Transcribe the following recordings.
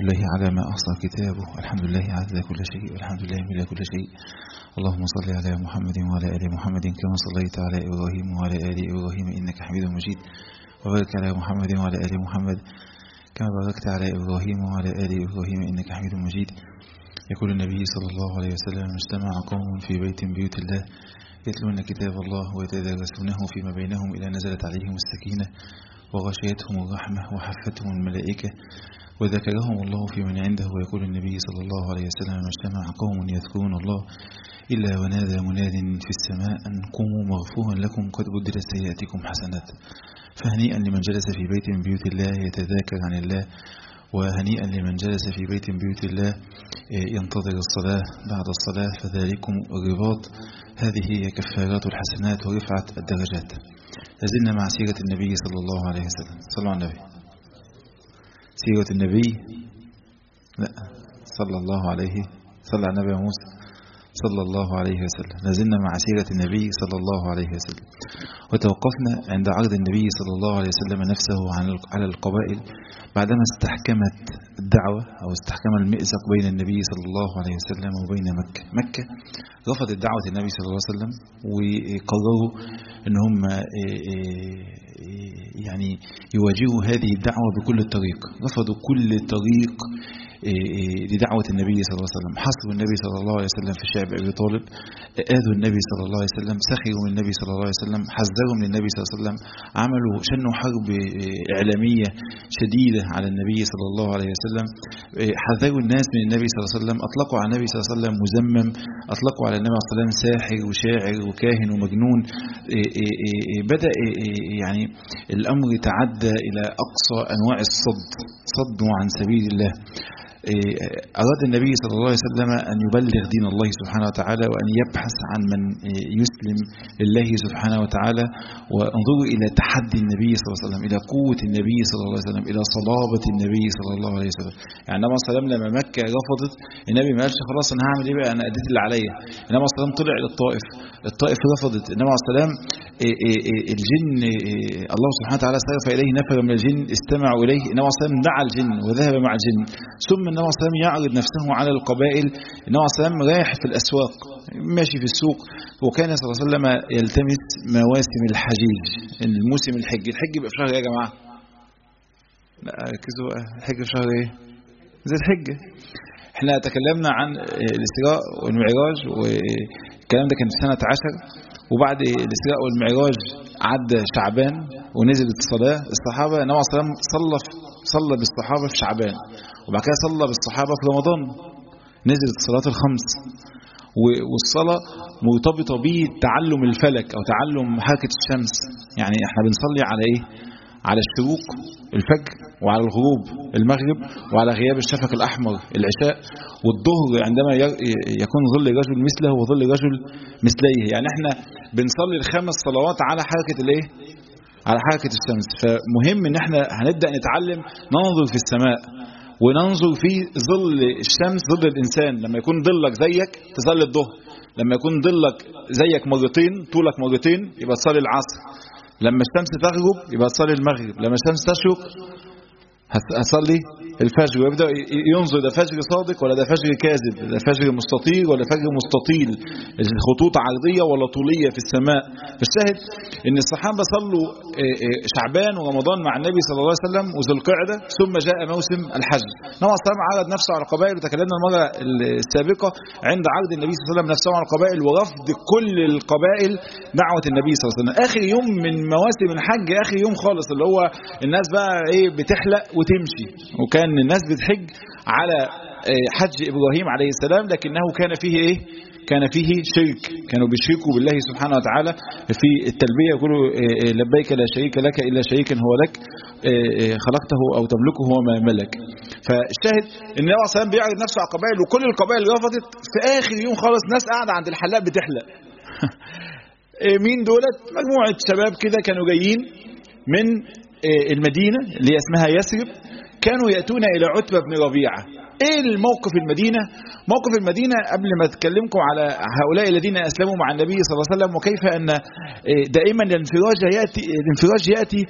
لله على ما أحصى كتابه الحمد لله عدد كل شيء والحمد لله ملء كل شيء اللهم صل على محمد وعلى آل محمد كما صليت على إبراهيم وعلى آل إبراهيم إنك حميد مجيد وبارك على محمد وعلى آل محمد كما باركت على إبراهيم وعلى آل إبراهيم إنك حميد مجيد يقول النبي صلى الله عليه وسلم اجتمع قوم في بيت من بيوت الله يتلون كتاب الله ويتدارسونه فيما بينهم إلى نزلت عليهم السكينة وغشيتهم الرحمة وحفتهم الملائكة وذكرهم الله في من عنده ويقول النبي صلى الله عليه وسلم اجتمع قوم يذكرون الله إلا ونادى مناد في السماء أن قوموا مغفورا لكم قد بدلت سيئاتكم حسنات فهنيئا لمن جلس في بيت من بيوت الله يتذاكر عن الله وهنيئا لمن جلس في بيت من بيوت الله ينتظر الصلاة بعد الصلاة فذلكم الرباط هذه هي كفارات الحسنات ورفعة الدرجات لازلنا مع سيرة النبي صلى الله عليه وسلم صلوا على النبي سيرة النبي لا صلى الله عليه صلى على النبي موسى صلى الله عليه وسلم لازلنا مع سيرة النبي صلى الله عليه وسلم وتوقفنا عند عرض النبي صلى الله عليه وسلم نفسه على القبائل بعدما استحكمت الدعوة أو استحكم المئزق بين النبي صلى الله عليه وسلم وبين مكة مكة رفضت دعوة النبي صلى الله عليه وسلم وقرروا ان هم يعني يواجهوا هذه الدعوة بكل الطريق رفضوا كل طريق لدعوة النبي صلى الله عليه وسلم حصروا النبي صلى الله عليه وسلم في شعب أبي طالب آذوا النبي صلى الله عليه وسلم سخروا من النبي صلى الله عليه وسلم حذروا من النبي صلى الله عليه وسلم عملوا شنوا حرب إعلامية شديدة على النبي صلى الله عليه وسلم حذروا الناس من النبي صلى الله عليه وسلم أطلقوا على النبي صلى الله عليه وسلم مزمم أطلقوا على النبي صلى الله عليه وسلم ساحر وشاعر وكاهن ومجنون بدأ يعني الأمر تعدى إلى أقصى أنواع الصد صدوا عن سبيل الله أراد النبي صلى الله عليه وسلم أن يبلغ دين الله سبحانه وتعالى وأن يبحث عن من يسلم لله سبحانه وتعالى وانظروا إلى تحدي النبي صلى الله عليه وسلم إلى قوة النبي صلى الله عليه وسلم إلى صلابة النبي صلى الله عليه وسلم يعني النبي صلى الله عليه وسلم لما مكة رفضت النبي ما قالش خلاص أنا هعمل إيه بقى أنا أديت اللي عليا النبي صلى الله عليه وسلم طلع للطائف الطائف رفضت النبي صلى الله عليه وسلم الجن الله سبحانه وتعالى صرف إليه نفر من الجن استمعوا إليه النبي صلى الله عليه وسلم دعا الجن وذهب مع الجن ثم النبي صلى الله عليه وسلم يعرض نفسه على القبائل النبي صلى الله عليه وسلم رايح في الأسواق ماشي في السوق وكان صلى الله عليه وسلم يلتمس مواسم الحجيج الموسم الحج الحج بقى في شهر ايه يا جماعة لا ركزوا بقى الحج في شهر ايه زي الحجة احنا تكلمنا عن الإسراء والمعراج والكلام ده كان في سنة عشر وبعد الإسراء والمعراج عدى شعبان ونزلت الصلاة الصحابة النبي صلى الله عليه وسلم صلى صلى بالصحابة في شعبان وبعد كده صلى بالصحابة في رمضان نزلت الصلاة الخمس والصلاة مرتبطة بتعلم الفلك أو تعلم حركة الشمس يعني احنا بنصلي على ايه على الشروق الفجر وعلى الغروب المغرب وعلى غياب الشفق الأحمر العشاء والظهر عندما يكون ظل رجل مثله وظل رجل مثليه يعني احنا بنصلي الخمس صلوات على حركة الايه على حركة الشمس فمهم ان احنا هنبدأ نتعلم ننظر في السماء وننظر في ظل الشمس ظل الإنسان لما يكون ظلك زيك تصلي الظهر لما يكون ظلك زيك مرتين طولك مرتين يبقى تصلي العصر لما الشمس تغرب يبقى تصلي المغرب لما الشمس تشرق هتصلي الفجر ويبدأ ينظر ده فجر صادق ولا ده فجر كاذب ده فجر مستطيل ولا فجر مستطيل الخطوط عرضية ولا طولية في السماء فالشاهد ان الصحابة صلوا شعبان ورمضان مع النبي صلى الله عليه وسلم وذو القعدة ثم جاء موسم الحج نوع السلام عرض نفسه على القبائل وتكلمنا المرة السابقة عند عرض النبي صلى الله عليه وسلم نفسه على القبائل ورفض كل القبائل دعوة النبي صلى الله عليه وسلم آخر يوم من مواسم الحج آخر يوم خالص اللي هو الناس بقى ايه بتحلق وتمشي وكان الناس بتحج على حج إبراهيم عليه السلام لكنه كان فيه إيه كان فيه شرك كانوا بيشركوا بالله سبحانه وتعالى في التلبية يقولوا لبيك لا شريك لك إلا شريك هو لك خلقته أو تملكه هو ما ملك فالشاهد ان النبي صلى الله عليه وسلم بيعرض نفسه على القبائل وكل القبائل رفضت في آخر يوم خالص ناس قاعدة عند الحلاق بتحلق مين دولت مجموعة شباب كده كانوا جايين من المدينة اللي اسمها يثرب كانوا يأتون إلى عتبة بن ربيعة ايه الموقف المدينة موقف المدينة قبل ما اتكلمكم على هؤلاء الذين اسلموا مع النبي صلى الله عليه وسلم وكيف ان دائما الانفراج ياتي الانفراج ياتي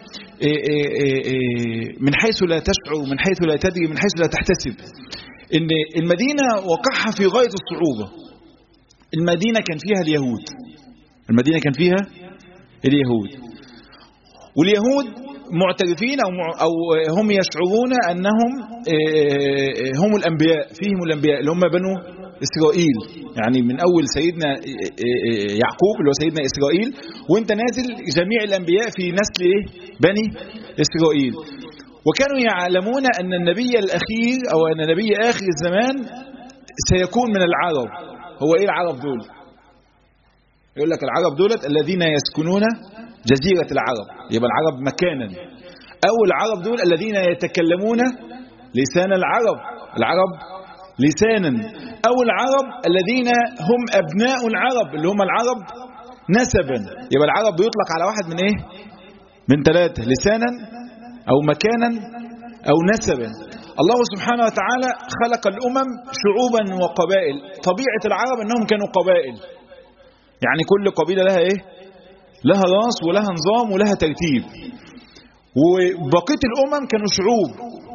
من حيث لا تشعر من حيث لا تدري من حيث لا تحتسب ان المدينة وقعها في غاية الصعوبة المدينة كان فيها اليهود المدينة كان فيها اليهود واليهود معترفين أو, أو هم يشعرون أنهم هم الأنبياء فيهم الأنبياء اللي هم بنو إسرائيل يعني من أول سيدنا يعقوب اللي هو سيدنا إسرائيل وانت نازل جميع الأنبياء في نسل إيه؟ بني إسرائيل وكانوا يعلمون أن النبي الأخير أو أن نبي آخر الزمان سيكون من العرب هو إيه العرب دول يقول لك العرب دولت الذين يسكنون جزيرة العرب يبقى العرب مكانا أو العرب دول الذين يتكلمون لسان العرب العرب لسانا أو العرب الذين هم أبناء العرب اللي هم العرب نسبا يبقى العرب بيطلق على واحد من إيه من ثلاثة لسانا أو مكانا أو نسبا الله سبحانه وتعالى خلق الأمم شعوبا وقبائل طبيعة العرب أنهم كانوا قبائل يعني كل قبيلة لها إيه لها راس ولها نظام ولها ترتيب وبقية الأمم كانوا شعوب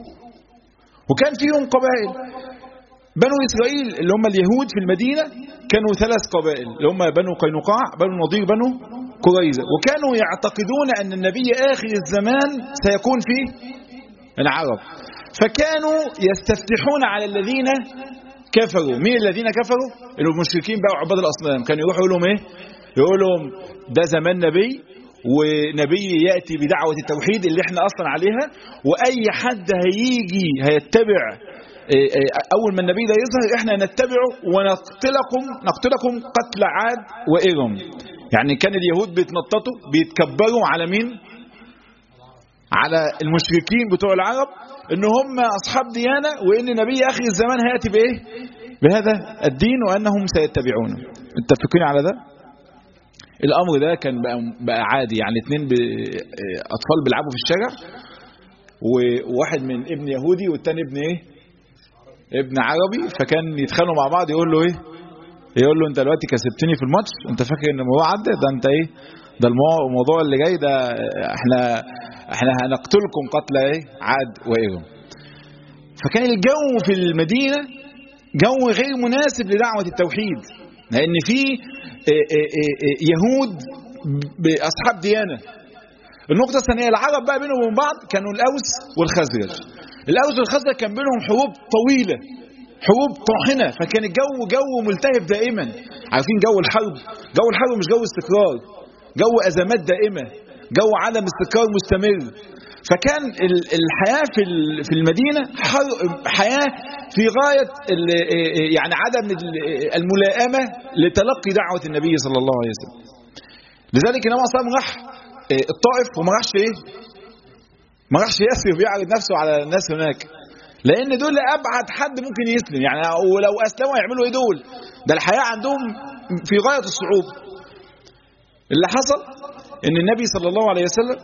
وكان فيهم قبائل بنو إسرائيل اللي هم اليهود في المدينة كانوا ثلاث قبائل اللي هم بنو قينقاع بنو نضير بنو قريظة وكانوا يعتقدون أن النبي آخر الزمان سيكون في العرب فكانوا يستفتحون على الذين كفروا مين الذين كفروا المشركين بقى عباد الأصنام كانوا يروحوا يقول لهم ايه يقول لهم ده زمان نبي ونبي يأتي بدعوة التوحيد اللي احنا أصلا عليها وأي حد هيجي هيتبع أول ما النبي ده يظهر احنا نتبعه ونقتلكم نقتلكم قتل عاد وإرم يعني كان اليهود بيتنططوا بيتكبروا على مين على المشركين بتوع العرب ان هم اصحاب ديانه وان نبي اخر الزمان هياتي بايه بهذا الدين وانهم سيتبعونه متفقين على ده الامر ده كان بقى, بقى عادي يعني اتنين اطفال بيلعبوا في الشارع وواحد من ابن يهودي والتاني ابن ايه ابن عربي فكان يتخانقوا مع بعض يقول له ايه يقول له انت دلوقتي كسبتني في الماتش انت فاكر ان الموضوع عدى ده انت ايه ده الموضوع اللي جاي ده احنا احنا هنقتلكم قتل ايه عاد وإرم فكان الجو في المدينة جو غير مناسب لدعوة التوحيد لأن في يهود بأصحاب ديانة النقطة الثانية العرب بقى بينهم وبين بعض كانوا الأوس والخزرج الأوس والخزرج كان بينهم حروب طويلة حروب طاحنة فكان الجو جو ملتهب دائما عارفين جو الحرب جو الحرب مش جو استقرار جو أزمات دائمة جو عدم استقرار مستمر فكان الحياة في المدينة حياة في غاية يعني عدم الملائمة لتلقي دعوة النبي صلى الله عليه وسلم لذلك النبي صلى الله عليه وسلم راح الطائف وما راحش ايه ما راحش يسرف يعرض نفسه على الناس هناك لان دول ابعد حد ممكن يسلم يعني ولو اسلموا يعملوا ايه دول ده الحياة عندهم في غاية الصعوبة اللي حصل ان النبي صلى الله عليه وسلم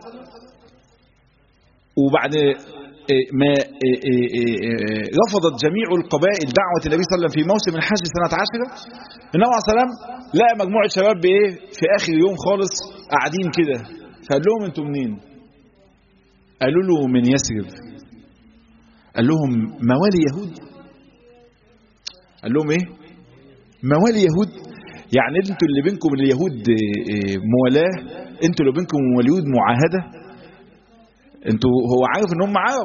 وبعد ما رفضت جميع القبائل دعوة النبي صلى الله عليه وسلم في موسم الحج سنة عشرة النبي عليه الصلاة والسلام لقى مجموعة شباب بإيه في آخر يوم خالص قاعدين كده فقال لهم أنتم منين قالوا له من يثرب قال لهم موالي يهود قال لهم ايه موالي يهود يعني انتوا اللي بينكم اليهود موالاه انتوا اللي بينكم واليهود معاهده انتوا هو عارف ان هم عرب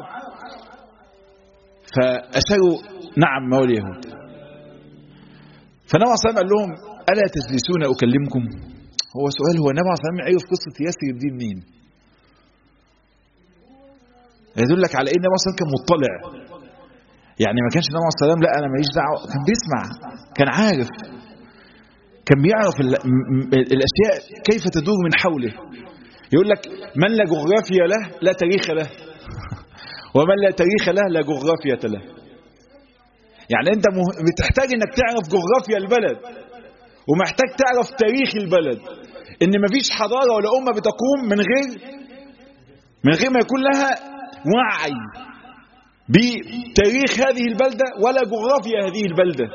فاشاروا نعم موالي يهود فالنبي صلى الله عليه وسلم قال لهم الا تجلسون اكلمكم هو سؤال هو النبي صلى الله عليه وسلم عرف قصه ياسر دي منين يدل لك على ان النبي صلى الله عليه وسلم كان مطلع يعني ما كانش النبي صلى الله عليه وسلم لا انا ماليش دعوه كان بيسمع كان عارف كان بيعرف الاشياء كيف تدور من حوله يقول لك من لا جغرافيا له لا تاريخ له ومن لا تاريخ له لا جغرافية له يعني انت بتحتاج انك تعرف جغرافيا البلد ومحتاج تعرف تاريخ البلد ان مفيش حضارة ولا امة بتقوم من غير من غير ما يكون لها وعي بتاريخ هذه البلدة ولا جغرافيا هذه البلدة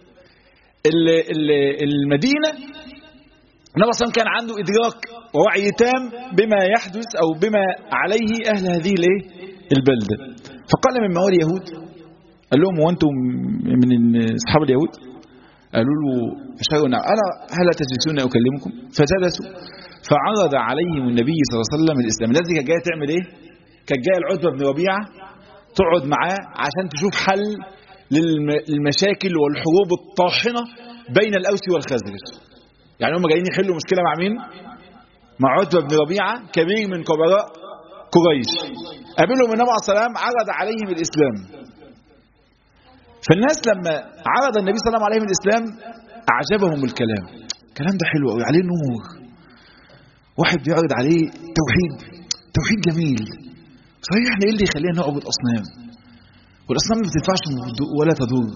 المدينة النبي صلى كان عنده إدراك ووعي تام بما يحدث أو بما عليه أهل هذه البلدة فقال من موالي يهود قال لهم وأنتم من أصحاب اليهود قالوا له أشهروا نعم أنا هل تجلسون أكلمكم فجلسوا فعرض عليهم النبي صلى الله عليه وسلم الإسلام الناس دي كانت جاية تعمل إيه كانت جاية العتبة بن ربيعة تقعد معاه عشان تشوف حل للمشاكل والحروب الطاحنة بين الأوس والخزرج يعني هم جايين يحلوا مشكلة مع مين مع عتبة بن ربيعة كبير من كبراء قريش قابلهم النبي عليه السلام عرض عليهم الإسلام فالناس لما عرض النبي صلى الله عليه وسلم الإسلام أعجبهم الكلام الكلام ده حلو قوي عليه نور واحد بيعرض عليه توحيد توحيد جميل صحيح احنا ايه اللي يخلينا نعبد أصنام والأصنام ما بتنفعش ولا تضر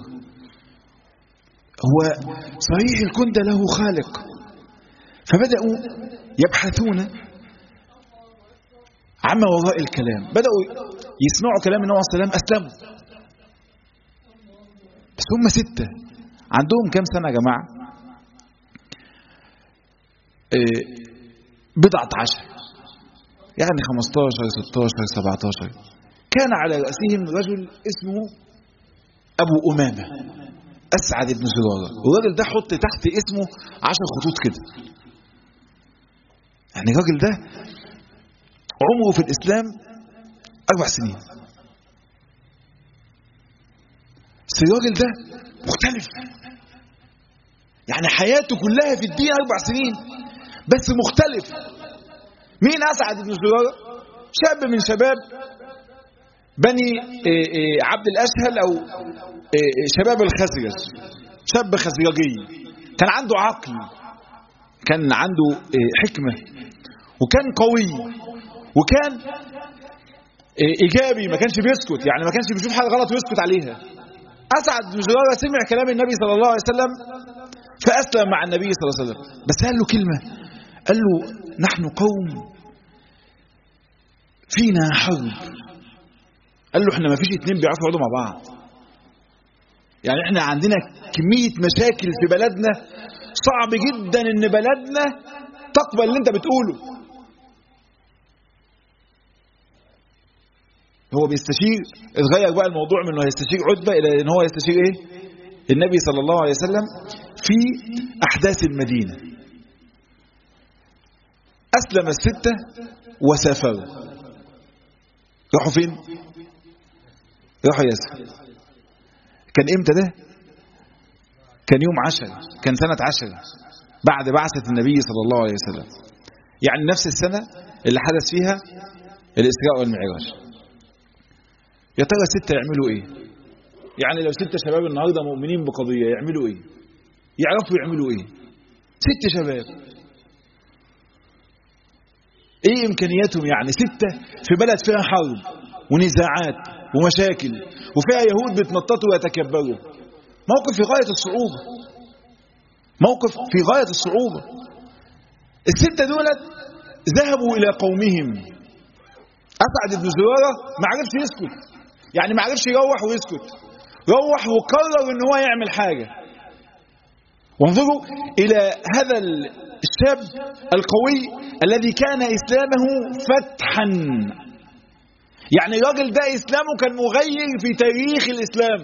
هو صحيح الكون ده له خالق فبدأوا يبحثون عما وراء الكلام بدأوا يسمعوا كلام النبي عليه السلام أسلموا بس هم ستة عندهم كام سنة يا جماعة إيه بضعة عشر يعني 15 16 17 كان على رأسهم رجل اسمه أبو أمامة أسعد بن زرارة والراجل ده حط تحت اسمه عشر خطوط كده يعني الراجل ده عمره في الإسلام أربع سنين بس الراجل ده مختلف يعني حياته كلها في الدين أربع سنين بس مختلف مين أسعد بن زرارة شاب من شباب بني عبد الأسهل أو شباب الخزرج شاب خزرجي كان عنده عقل كان عنده حكمة وكان قوي وكان إيجابي ما كانش بيسكت يعني ما كانش بيشوف حاجة غلط ويسكت عليها أسعد بن زرارة سمع كلام النبي صلى الله عليه وسلم فأسلم مع النبي صلى الله عليه وسلم بس قال له كلمة قال له نحن قوم فينا حرب قال له احنا ما فيش اتنين بيعرفوا يقعدوا مع بعض يعني احنا عندنا كمية مشاكل في بلدنا صعب جدا ان بلدنا تقبل اللي انت بتقوله هو بيستشير اتغير بقى الموضوع من انه يستشير عتبة الى ان هو يستشير ايه النبي صلى الله عليه وسلم في احداث المدينة اسلم الستة وسافروا راحوا فين راحوا ياسر كان امتى ده كان يوم عشر كان سنة عشر بعد بعثة النبي صلى الله عليه وسلم يعني نفس السنة اللي حدث فيها الإسراء والمعراج يا ترى ستة يعملوا ايه يعني لو ستة شباب النهاردة مؤمنين بقضية يعملوا ايه يعرفوا يعملوا ايه ست شباب ايه امكانياتهم يعني ستة في بلد فيها حرب ونزاعات ومشاكل وفيها يهود بيتنططوا ويتكبروا موقف في غاية الصعوبة موقف في غاية الصعوبة الستة دولت ذهبوا إلى قومهم أسعد بن زرارة ما عرفش يسكت يعني ما عرفش يروح ويسكت روح وقرر ان هو يعمل حاجة وانظروا إلى هذا الشاب القوي الذي كان إسلامه فتحا يعني الراجل ده إسلامه كان مغير في تاريخ الإسلام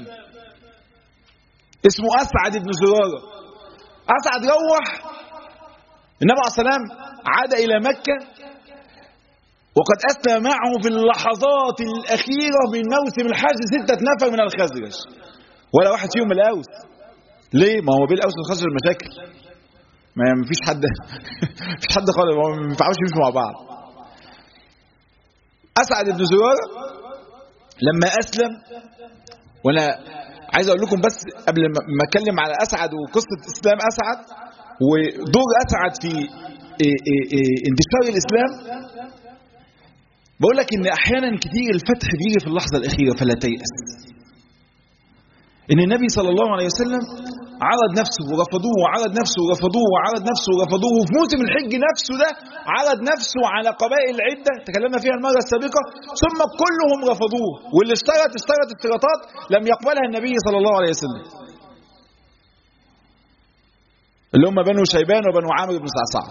اسمه أسعد بن زرارة أسعد روح النبي عليه السلام عاد إلى مكة وقد أسلم معه في اللحظات الأخيرة من موسم الحج ستة نفر من الخزرج ولا واحد فيهم من الأوس ليه؟ ما هو بين الأوس والخزرج مشاكل ما فيش حد فيش حد خالص ما ينفعوش يمشوا مع بعض أسعد بن زرارة لما أسلم وأنا عايز أقول لكم بس قبل ما أتكلم على أسعد وقصة إسلام أسعد ودور أسعد في انتشار الإسلام بقول لك إن أحيانا كتير الفتح بيجي في اللحظة الأخيرة فلا تيأس إن النبي صلى الله عليه وسلم عرض نفسه ورفضوه وعرض نفسه ورفضوه وعرض نفسه ورفضوه وفي موسم الحج نفسه ده عرض نفسه على قبائل عدة تكلمنا فيها المرة السابقة ثم كلهم رفضوه واللي اشترط اشترط اشتراطات لم يقبلها النبي صلى الله عليه وسلم اللي هم بنو شيبان وبنو عامر بن صعصع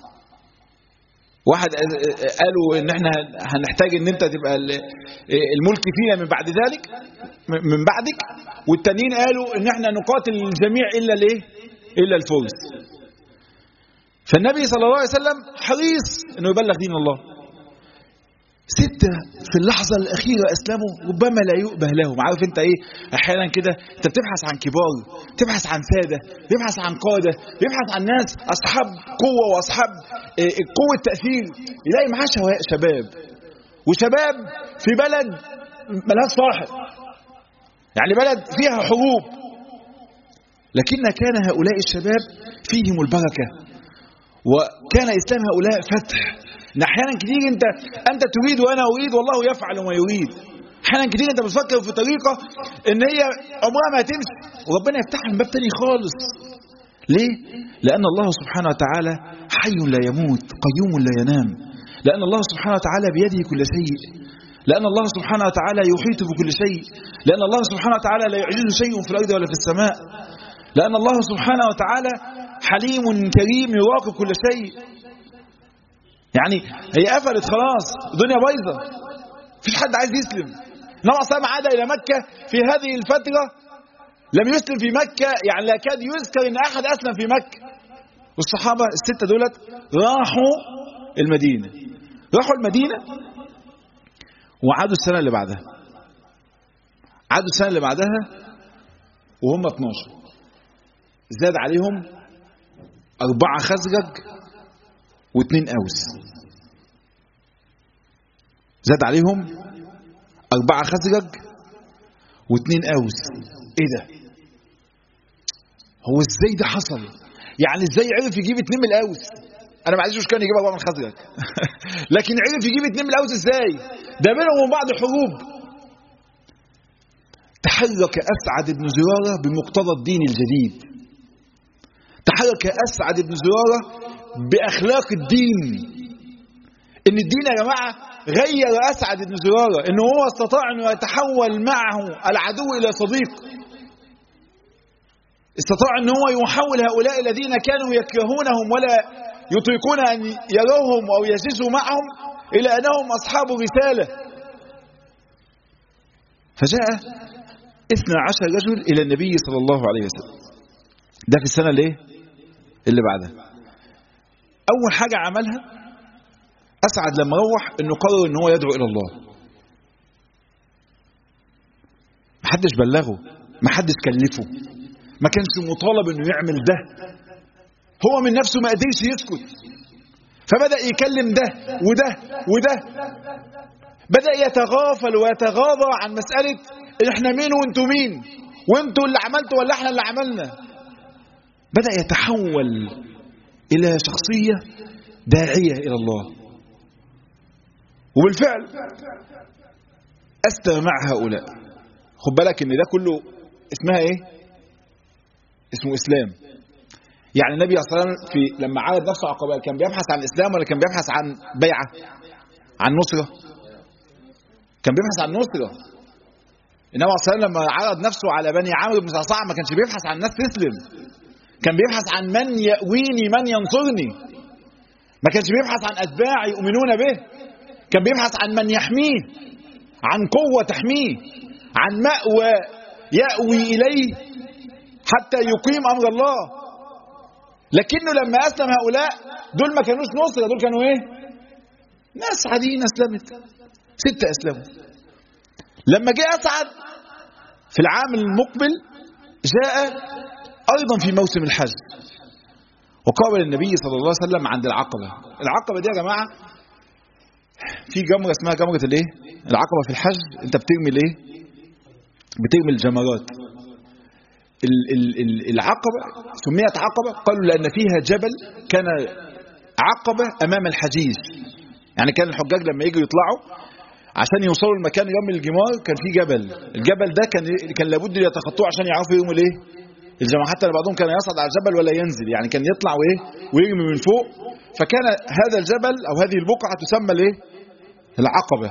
واحد قالوا ان احنا هنحتاج ان انت تبقى الملك فينا من بعد ذلك من بعدك والتانيين قالوا ان احنا نقاتل الجميع الا الايه الا الفوز فالنبي صلى الله عليه وسلم حريص انه يبلغ دين الله ستة في اللحظة الأخيرة أسلموا ربما لا يؤبه لهم عارف أنت إيه أحيانا كده أنت بتبحث عن كبار بتبحث عن سادة بتبحث عن قادة بتبحث عن ناس أصحاب قوة وأصحاب قوة تأثير يلاقي معاه شباب وشباب في بلد ملهاش صاحب يعني بلد فيها حروب لكن كان هؤلاء الشباب فيهم البركة وكان إسلام هؤلاء فتح ان احيانا كتير انت انت تريد وانا اريد والله يفعل ما يريد احيانا كتير انت بتفكر في طريقه ان هي عمرها ما هتمشي وربنا يفتح من باب تاني خالص ليه لان الله سبحانه وتعالى حي لا يموت قيوم لا ينام لان الله سبحانه وتعالى بيده كل شيء لأن الله سبحانه وتعالى يحيط بكل شيء لأن الله سبحانه وتعالى لا يعجز شيء في الأرض ولا في السماء لأن الله سبحانه وتعالى حليم كريم يراقب كل شيء يعني هي قفلت خلاص الدنيا بايظه مفيش حد عايز يسلم انما صلى عاد الى مكه في هذه الفتره لم يسلم في مكه يعني لا كاد يذكر ان احد اسلم في مكه والصحابه السته دولت راحوا المدينه راحوا المدينه وعادوا السنه اللي بعدها عادوا السنه اللي بعدها وهم 12 زاد عليهم أربعة خزرج واثنين أوس زاد عليهم أربعة خزرج واثنين أوس إيه ده هو إزاي ده حصل يعني إزاي عرف يجيب اثنين من الأوس أنا ما عنديش مشكلة يجيب أربعة من الخزرج لكن عرف يجيب اثنين من الأوس إزاي ده بينهم وبين بعض حروب تحرك أسعد بن زرارة بمقتضى الدين الجديد تحرك أسعد بن زرارة بأخلاق الدين إن الدين يا جماعة غير أسعد بن زرارة إن هو استطاع أنه يتحول معه العدو إلى صديق استطاع أن هو يحول هؤلاء الذين كانوا يكرهونهم ولا يطيقون أن يروهم أو يجلسوا معهم إلى أنهم أصحاب رسالة فجاء اثنى عشر رجل إلى النبي صلى الله عليه وسلم ده في السنة الايه اللي بعدها أول حاجة عملها أسعد لما روح أنه قرر أنه هو يدعو إلى الله محدش بلغه محدش كلفه ما كانش مطالب أنه يعمل ده هو من نفسه ما قدرش يسكت فبدأ يكلم ده وده وده بدأ يتغافل ويتغاضى عن مسألة احنا مين وانتوا مين وانتوا اللي عملتوا ولا احنا اللي عملنا بدأ يتحول إلى شخصية داعية إلى الله وبالفعل أسلم مع هؤلاء خد بالك إن ده كله اسمها إيه اسمه إسلام يعني النبي صلى الله عليه وسلم في لما عرض نفسه على القبائل كان بيبحث عن الإسلام ولا كان بيبحث عن بيعة عن نصرة كان بيبحث عن نصرة النبي صلى الله عليه وسلم لما عرض نفسه على بني عمرو بن صعصع ما كانش بيبحث عن الناس تسلم كان بيبحث عن من يأويني من ينصرني ما كانش بيبحث عن أتباع يؤمنون به كان بيبحث عن من يحميه عن قوة تحميه عن مأوى يأوي إليه حتى يقيم أمر الله لكنه لما أسلم هؤلاء دول ما كانوش نصرة دول كانوا إيه ناس عاديين أسلمت ستة أسلموا لما جاء أسعد في العام المقبل جاء أيضا في موسم الحج وقابل النبي صلى الله عليه وسلم عند العقبة العقبة دي يا جماعة في جمرة اسمها جمرة الايه العقبة في الحج انت بترمي الايه بترمي الجمرات ال ال ال العقبة سميت عقبة قالوا لأن فيها جبل كان عقبة أمام الحجيج يعني كان الحجاج لما يجوا يطلعوا عشان يوصلوا المكان يوم الجمار كان في جبل الجبل ده كان كان لابد يتخطوه عشان يعرفوا يوم الايه الجماعة حتى بعضهم كان يصعد على الجبل ولا ينزل يعني كان يطلع وايه ويرمي من فوق فكان هذا الجبل او هذه البقعة تسمى الايه العقبة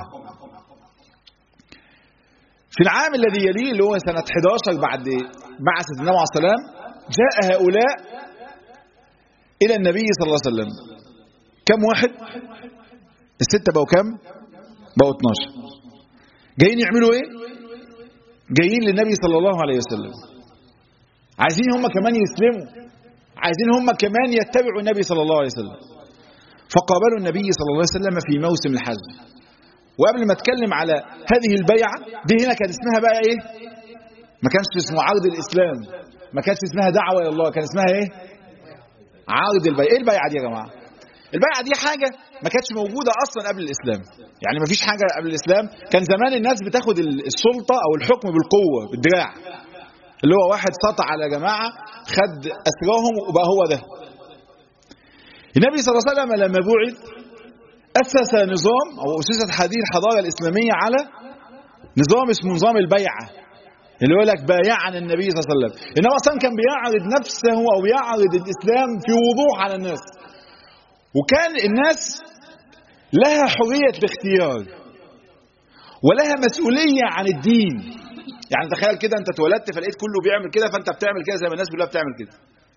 في العام الذي يليه اللي هو سنة 11 بعد بعثة النبي عليه السلام جاء هؤلاء إلى النبي صلى الله عليه وسلم كم واحد الستة بقوا كم بقوا 12 جايين يعملوا ايه جايين للنبي صلى الله عليه وسلم عايزين هم كمان يسلموا عايزين هم كمان يتبعوا النبي صلى الله عليه وسلم فقابلوا النبي صلى الله عليه وسلم في موسم الحج وقبل ما اتكلم على هذه البيعة دي هنا كان اسمها بقى ايه ما كانش اسمه عرض الاسلام ما كانش اسمها دعوة الى الله كان اسمها ايه عرض البيعة ايه البيعة دي يا جماعة البيعة دي حاجة ما كانتش موجودة اصلا قبل الاسلام يعني ما فيش حاجة قبل الاسلام كان زمان الناس بتاخد السلطة او الحكم بالقوة بالدراع اللي هو واحد سطع على جماعة خد اسراهم وبقى هو ده النبي صلى الله عليه وسلم لما بعث أسس نظام أو أسست هذه الحضارة الإسلامية على نظام اسمه نظام البيعة اللي يقول لك بايعنا النبي صلى الله عليه وسلم إنما أصلا كان بيعرض نفسه أو بيعرض الإسلام في وضوح على الناس وكان الناس لها حرية الاختيار ولها مسؤولية عن الدين يعني تخيل كده أنت اتولدت فلقيت كله بيعمل كده فأنت بتعمل كده زي ما الناس كلها بتعمل كده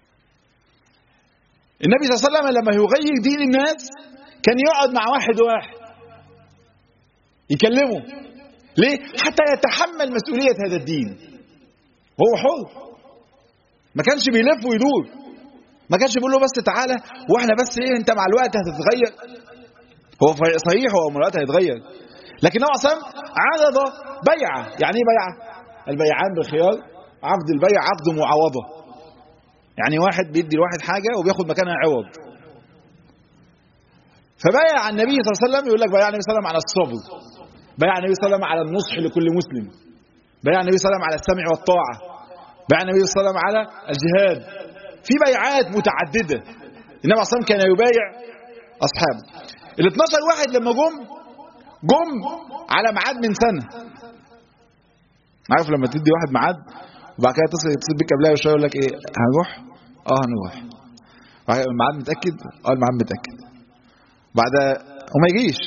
النبي صلى الله عليه وسلم لما يغير دين الناس كان يقعد مع واحد واحد يكلمه ليه؟ حتى يتحمل مسؤولية هذا الدين هو حر ما كانش بيلف ويدور ما كانش بيقول له بس تعالى واحنا بس ايه انت مع الوقت هتتغير هو صحيح هو مع الوقت هيتغير لكن هو اصلا عرض بيعة يعني ايه بيعة البيعان بالخيار عقد البيع عقد معاوضة يعني واحد بيدي لواحد حاجة وبياخد مكانها عوض فبايع النبي صلى الله عليه وسلم يقول لك بايع النبي صلى الله عليه وسلم على الصبر بايع النبي صلى الله عليه وسلم على النصح لكل مسلم بايع النبي صلى الله عليه وسلم على السمع والطاعة بايع النبي صلى الله عليه وسلم على الجهاد في بيعات متعددة النبي صلى الله عليه وسلم كان يبايع أصحابه ال 12 واحد لما جم جم على ميعاد من سنة عارف لما تدي واحد ميعاد وبعد كده يتصل يتصل بيك قبلها بشويه يقول لك ايه هنروح اه هنروح الميعاد متاكد اه الميعاد متاكد بعد وما يجيش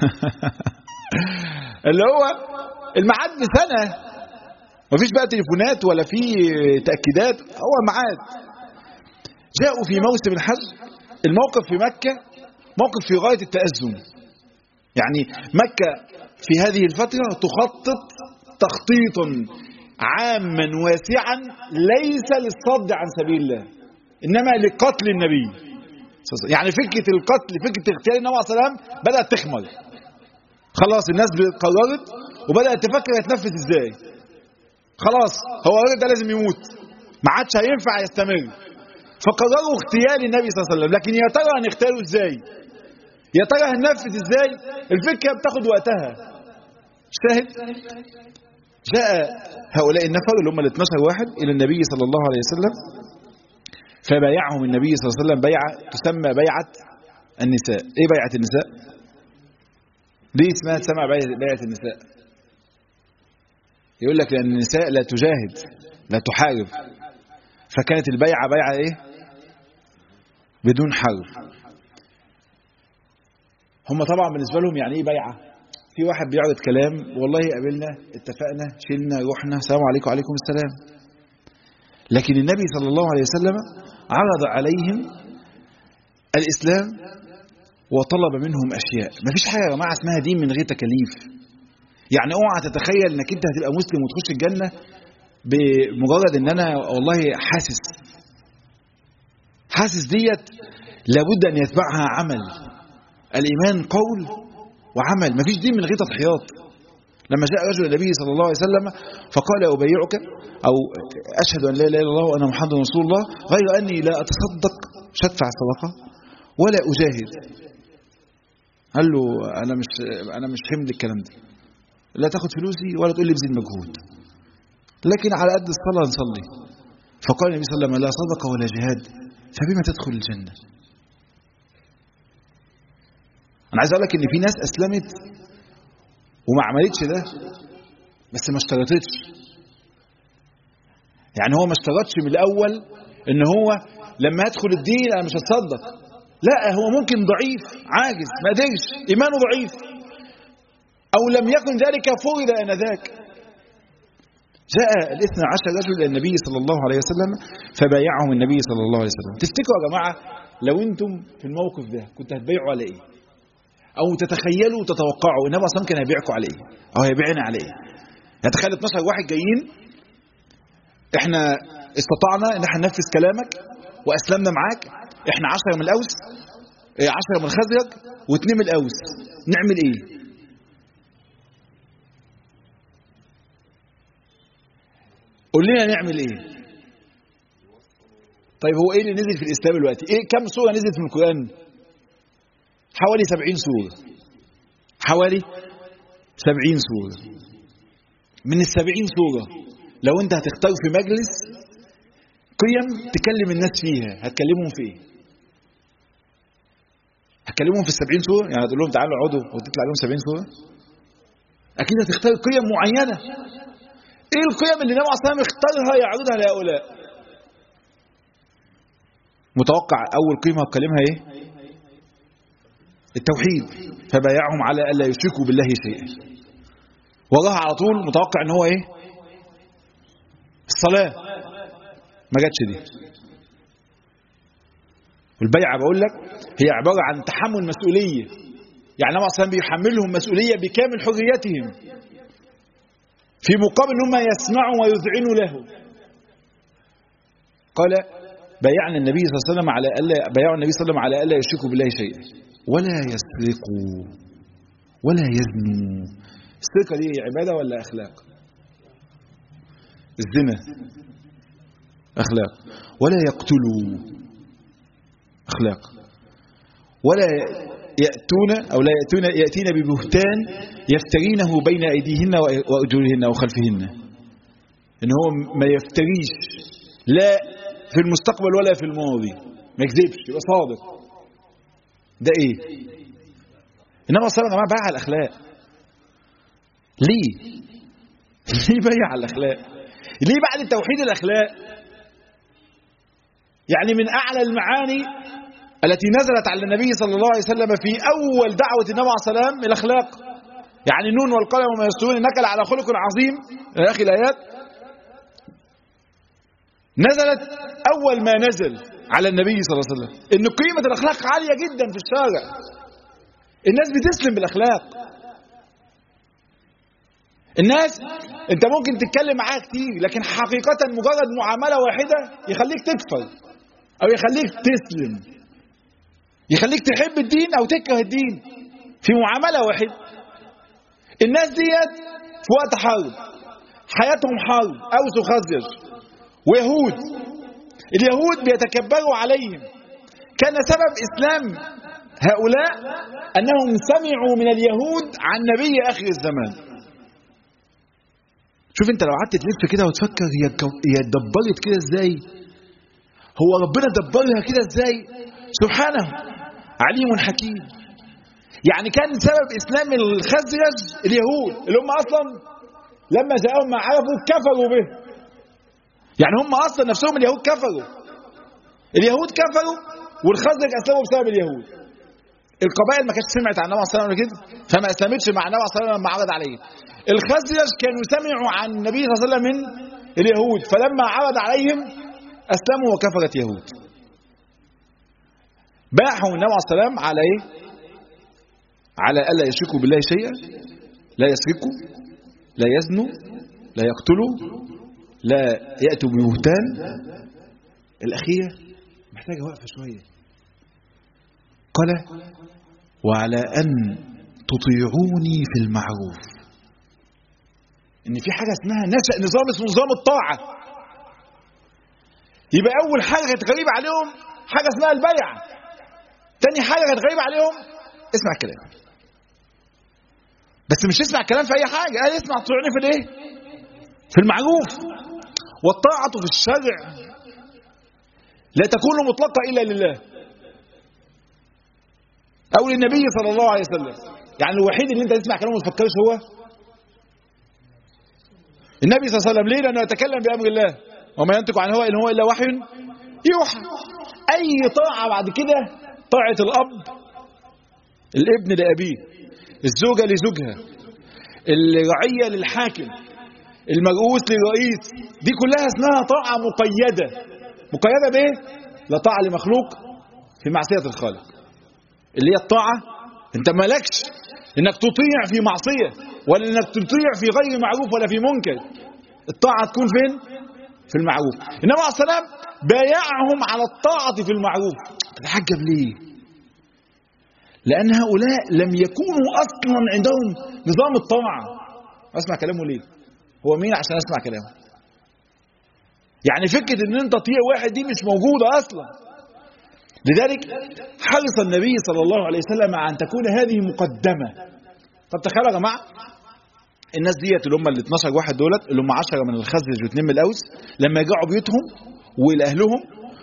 اللي هو الميعاد بسنه مفيش بقى تليفونات ولا في تاكيدات هو ميعاد جاءوا في موسم الحج الموقف في مكه موقف في غايه التازم يعني مكه في هذه الفتره تخطط تخطيطا عاما واسعا ليس للصد عن سبيل الله انما لقتل النبي يعني فكره القتل فكره اغتيال النبي عليه السلام بدات تخمر خلاص الناس قررت وبدات تفكر هتنفذ ازاي خلاص هو الراجل ده لازم يموت ما عادش هينفع يستمر فقرروا اغتيال النبي صلى الله عليه وسلم لكن يا ترى هنغتاله ازاي يا ترى هننفذ ازاي الفكره بتاخد وقتها شاهد جاء هؤلاء النفر اللي هم ال 12 واحد إلى النبي صلى الله عليه وسلم فبايعهم النبي صلى الله عليه وسلم بيعة تسمى بيعة النساء إيه بيعة النساء؟ ليه اسمها تسمى بيعة النساء؟ يقول لك لأن النساء لا تجاهد لا تحارب فكانت البيعة بيعة إيه؟ بدون حرب هم طبعا بالنسبة لهم يعني إيه بيعة؟ في واحد بيعرض كلام والله قابلنا اتفقنا شلنا رحنا السلام عليكم وعليكم السلام لكن النبي صلى الله عليه وسلم عرض عليهم الإسلام وطلب منهم أشياء ما فيش حاجة يا جماعة اسمها دين من غير تكاليف يعني اوعى تتخيل انك انت هتبقى مسلم وتخش الجنة بمجرد ان انا والله حاسس حاسس ديت لابد ان يتبعها عمل الايمان قول وعمل ما فيش دين من غير تضحيات لما جاء رجل النبي صلى الله عليه وسلم فقال أبايعك أو أشهد أن لا إله إلا الله وأنا محمد رسول الله غير أني لا أتصدق مش هدفع الصدقة ولا أجاهد قال له أنا مش أنا مش حمل الكلام ده لا تاخد فلوسي ولا تقول لي بذل مجهود لكن على قد الصلاة نصلي فقال النبي صلى الله عليه وسلم لا صدقة ولا جهاد فبما تدخل الجنة انا عايز اقول لك ان في ناس اسلمت وما عملتش ده بس ما اشترطتش يعني هو ما اشترطش من الاول ان هو لما يدخل الدين انا مش هتصدق لا هو ممكن ضعيف عاجز ما قدرش ايمانه ضعيف او لم يكن ذلك فرض انذاك جاء الاثنى عشر رجل الى النبي صلى الله عليه وسلم فبايعهم النبي صلى الله عليه وسلم تفتكروا يا جماعه لو انتم في الموقف ده كنت هتبيعوا على ايه او تتخيلوا وتتوقعوا النبي اصلا كان هيبيعكم على ايه او هيبيعنا على ايه يعني تخيل 12 واحد جايين احنا استطعنا ان احنا ننفذ كلامك واسلمنا معاك احنا 10 من الاوس 10 من الخزرج واثنين من الاوس نعمل ايه قول لنا نعمل ايه طيب هو ايه اللي نزل في الاسلام دلوقتي ايه كم سوره نزلت في القران حوالي 70 سوره حوالي 70 سوره من ال 70 سوره لو انت هتختار في مجلس قيم تكلم الناس فيها هتكلمهم في ايه هتكلمهم في ال 70 سوره يعني هتقول لهم تعالوا اقعدوا وتطلع لهم 70 سوره اكيد هتختار قيم معينه ايه القيم اللي النبي عليه الصلاه والسلام اختارها يعرضها لهؤلاء متوقع اول قيمه هتكلمها ايه التوحيد فبايعهم على الا يشركوا بالله شيئا وراها على طول متوقع ان هو ايه الصلاه ما جاتش دي البيعه بقول لك هي عباره عن تحمل مسؤوليه يعني النبي عليه الصلاه والسلام بيحملهم مسؤوليه بكامل حريتهم في مقابل ان هم يسمعوا ويذعنوا له قال بايعنا النبي صلى الله عليه وسلم على الا بايعوا النبي صلى الله عليه وسلم على الا يشركوا بالله شيئا ولا يسرقوا ولا يزنوا السرقه دي عباده ولا اخلاق الزنا اخلاق ولا يقتلوا اخلاق ولا يأتون أو لا يأتون يأتين ببهتان يفترينه بين أيديهن وأرجلهن وخلفهن إن هو ما يفتريش لا في المستقبل ولا في الماضي ما يكذبش يبقى صادق ده إيه؟ إنما صلى الله عليه وسلم بايع الأخلاق ليه؟ ليه بايع الأخلاق؟ ليه بعد التوحيد الأخلاق؟ يعني من أعلى المعاني التي نزلت على النبي صلى الله عليه وسلم في أول دعوة النبي عليه الصلاة والسلام الأخلاق يعني النون والقلم وما يسطرون إنك لعلى خلق عظيم يا أخي الآيات نزلت أول ما نزل على النبي صلى الله عليه وسلم إن قيمة الأخلاق عالية جدا في الشارع الناس بتسلم بالأخلاق الناس انت ممكن تتكلم معاها كتير لكن حقيقة مجرد معاملة واحدة يخليك تكفر او يخليك تسلم يخليك تحب الدين او تكره الدين في معامله واحده الناس ديت في وقت حرب حياتهم حرب اوس وخزرج ويهود اليهود بيتكبروا عليهم كان سبب اسلام هؤلاء انهم سمعوا من اليهود عن نبي اخر الزمان شوف انت لو قعدت تلف كده وتفكر هي هي اتدبرت كده ازاي هو ربنا دبرها كده ازاي سبحانه عليم حكيم يعني كان سبب اسلام الخزرج اليهود اللي هم اصلا لما جاءهم ما عرفوا كفروا به يعني هم اصلا نفسهم اليهود كفروا اليهود كفروا والخزرج اسلموا بسبب اليهود القبائل ما كانتش سمعت عن النبي صلى الله عليه وسلم كده فما اسلمتش مع النبي صلى الله عليه وسلم لما عرض عليه الخزرج كانوا سمعوا عن النبي صلى الله عليه وسلم من اليهود فلما عرض عليهم اسلموا وكفرت يهود باعهم النبي عليه السلام على ايه على الا يشركوا بالله شيئا لا يسرقوا لا يزنوا لا يقتلوا لا ياتوا ببهتان الاخيره محتاجه وقفه شويه قال وعلى ان تطيعوني في المعروف ان في حاجه اسمها نشا نظام اسمه نظام الطاعه يبقى اول حاجه كانت غريبه عليهم حاجه اسمها البيعه تاني حاجة كانت غريبة عليهم اسمع الكلام بس مش اسمع الكلام في أي حاجة قال اسمع تطيعني في الإيه؟ في المعروف والطاعة في الشرع لا تكون مطلقة إلا لله أو للنبي صلى الله عليه وسلم يعني الوحيد اللي أنت تسمع كلامه وما تفكرش هو النبي صلى الله عليه وسلم ليه؟ لأنه يتكلم بأمر الله وما ينطق عن هو إن هو إلا وحي يوحى أي طاعة بعد كده طاعة الأب الابن لأبيه الزوجة لزوجها الرعية للحاكم المرؤوس للرئيس دي كلها اسمها طاعة مقيدة مقيدة بإيه؟ لا طاعة لمخلوق في معصية الخالق اللي هي الطاعة انت مالكش انك تطيع في معصية ولا انك تطيع في غير معروف ولا في منكر الطاعة تكون فين في المعروف النبي عليه السلام بايعهم على الطاعة في المعروف تتحجب ليه لأن هؤلاء لم يكونوا أصلا عندهم نظام الطاعة أسمع كلامه ليه هو مين عشان أسمع كلامه يعني فكرة ان انت تطيع واحد دي مش موجودة اصلا لذلك حرص النبي صلى الله عليه وسلم أن تكون هذه مقدمة طب تخيلوا يا جماعة الناس ديت اللي هم ال 12 واحد دولت اللي هم 10 من الخزرج واثنين من الاوس لما يرجعوا بيوتهم ولاهلهم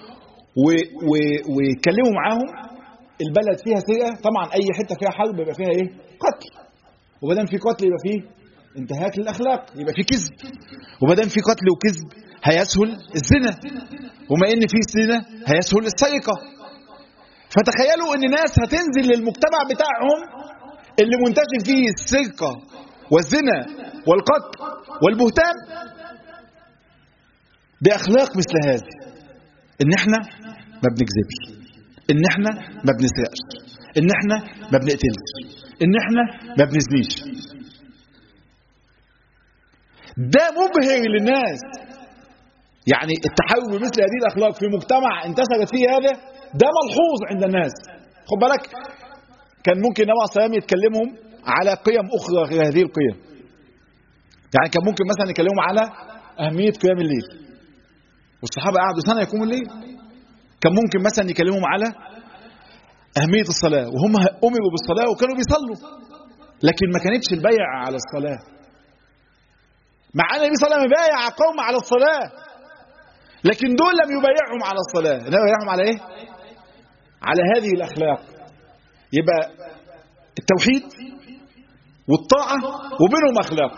ويتكلموا معاهم البلد فيها سرقه طبعا اي حته فيها حرب يبقى فيها ايه؟ قتل وما دام في قتل يبقى فيه انتهاك للاخلاق يبقى في كذب وما دام في قتل وكذب هيسهل الزنا وما ان في زنا هيسهل السرقه فتخيلوا ان ناس هتنزل للمجتمع بتاعهم اللي منتشر فيه السرقه والزنا والقتل والبهتان باخلاق مثل هذه ان احنا ما بنكذبش ان احنا ما بنسرقش ان احنا ما بنقتلش ان احنا ما بنزنيش ده مبهر للناس يعني التحول بمثل هذه الاخلاق في مجتمع انتشرت فيه هذا ده ملحوظ عند الناس خد بالك كان ممكن النبي عليه السلام يتكلمهم على قيم اخرى غير هذه القيم يعني كان ممكن مثلا يكلمهم على اهميه قيام الليل والصحابه قعدوا سنه يقوموا الليل كان ممكن مثلا يكلمهم على اهميه الصلاه وهم امروا بالصلاه وكانوا بيصلوا لكن ما كانتش البيع على الصلاه مع ان النبي صلى الله عليه وسلم بايع قوم على الصلاه لكن دول لم يبايعهم على الصلاه انما يبايعهم على ايه على هذه الاخلاق يبقى التوحيد والطاعه وبينهم اخلاق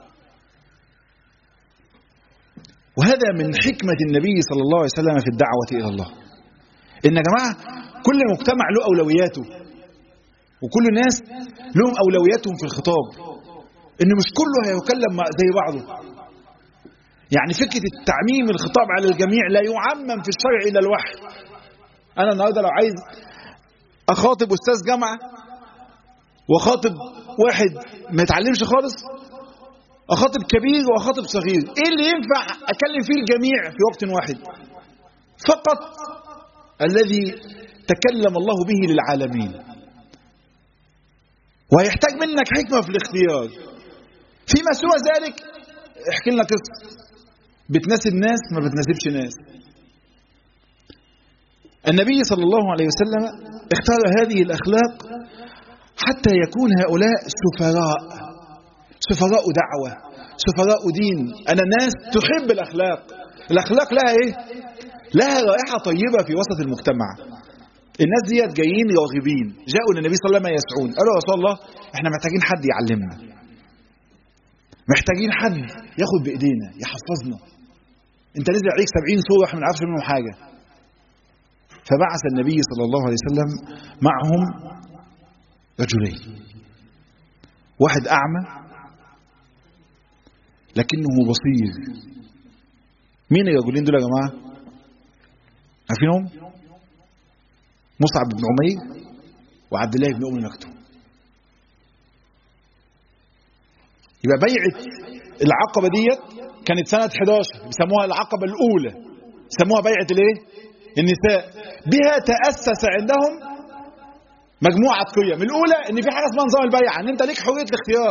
وهذا من حكمه النبي صلى الله عليه وسلم في الدعوه الى الله ان يا جماعه كل مجتمع له اولوياته وكل الناس لهم اولوياتهم في الخطاب ان مش كله هيكلم زي بعضه يعني فكره التعميم الخطاب على الجميع لا يعمم في الشرع الا الوحي انا النهارده لو عايز اخاطب استاذ جامعه واخاطب واحد ما يتعلمش خالص اخاطب كبير واخاطب صغير ايه اللي ينفع اكلم فيه الجميع في وقت واحد فقط الذي تكلم الله به للعالمين وهيحتاج منك حكمه في الاختيار فيما سوى ذلك احكي لنا قصه بتناسب ناس ما بتناسبش ناس النبي صلى الله عليه وسلم اختار هذه الأخلاق حتى يكون هؤلاء سفراء سفراء دعوة سفراء دين أنا ناس تحب الأخلاق الأخلاق لها إيه؟ لها رائحة طيبة في وسط المجتمع الناس ديت جايين راغبين جاءوا للنبي صلى الله عليه وسلم يسعون قالوا يا رسول الله احنا محتاجين حد يعلمنا محتاجين حد ياخد بايدينا يحفظنا انت نزل عليك سبعين سورة احنا ما نعرفش منهم حاجة فبعث النبي صلى الله عليه وسلم معهم رجلين واحد أعمى لكنه بصير مين الرجلين دول يا جماعة عارفينهم مصعب بن عمير وعبد الله بن أم مكتوم يبقى بيعة العقبة ديت كانت سنة 11 بيسموها العقبة الأولى يسموها بيعة الايه؟ النساء بها تأسس عندهم مجموعة قيم الأولى إن في حاجة اسمها نظام البيعة إن أنت ليك حرية الاختيار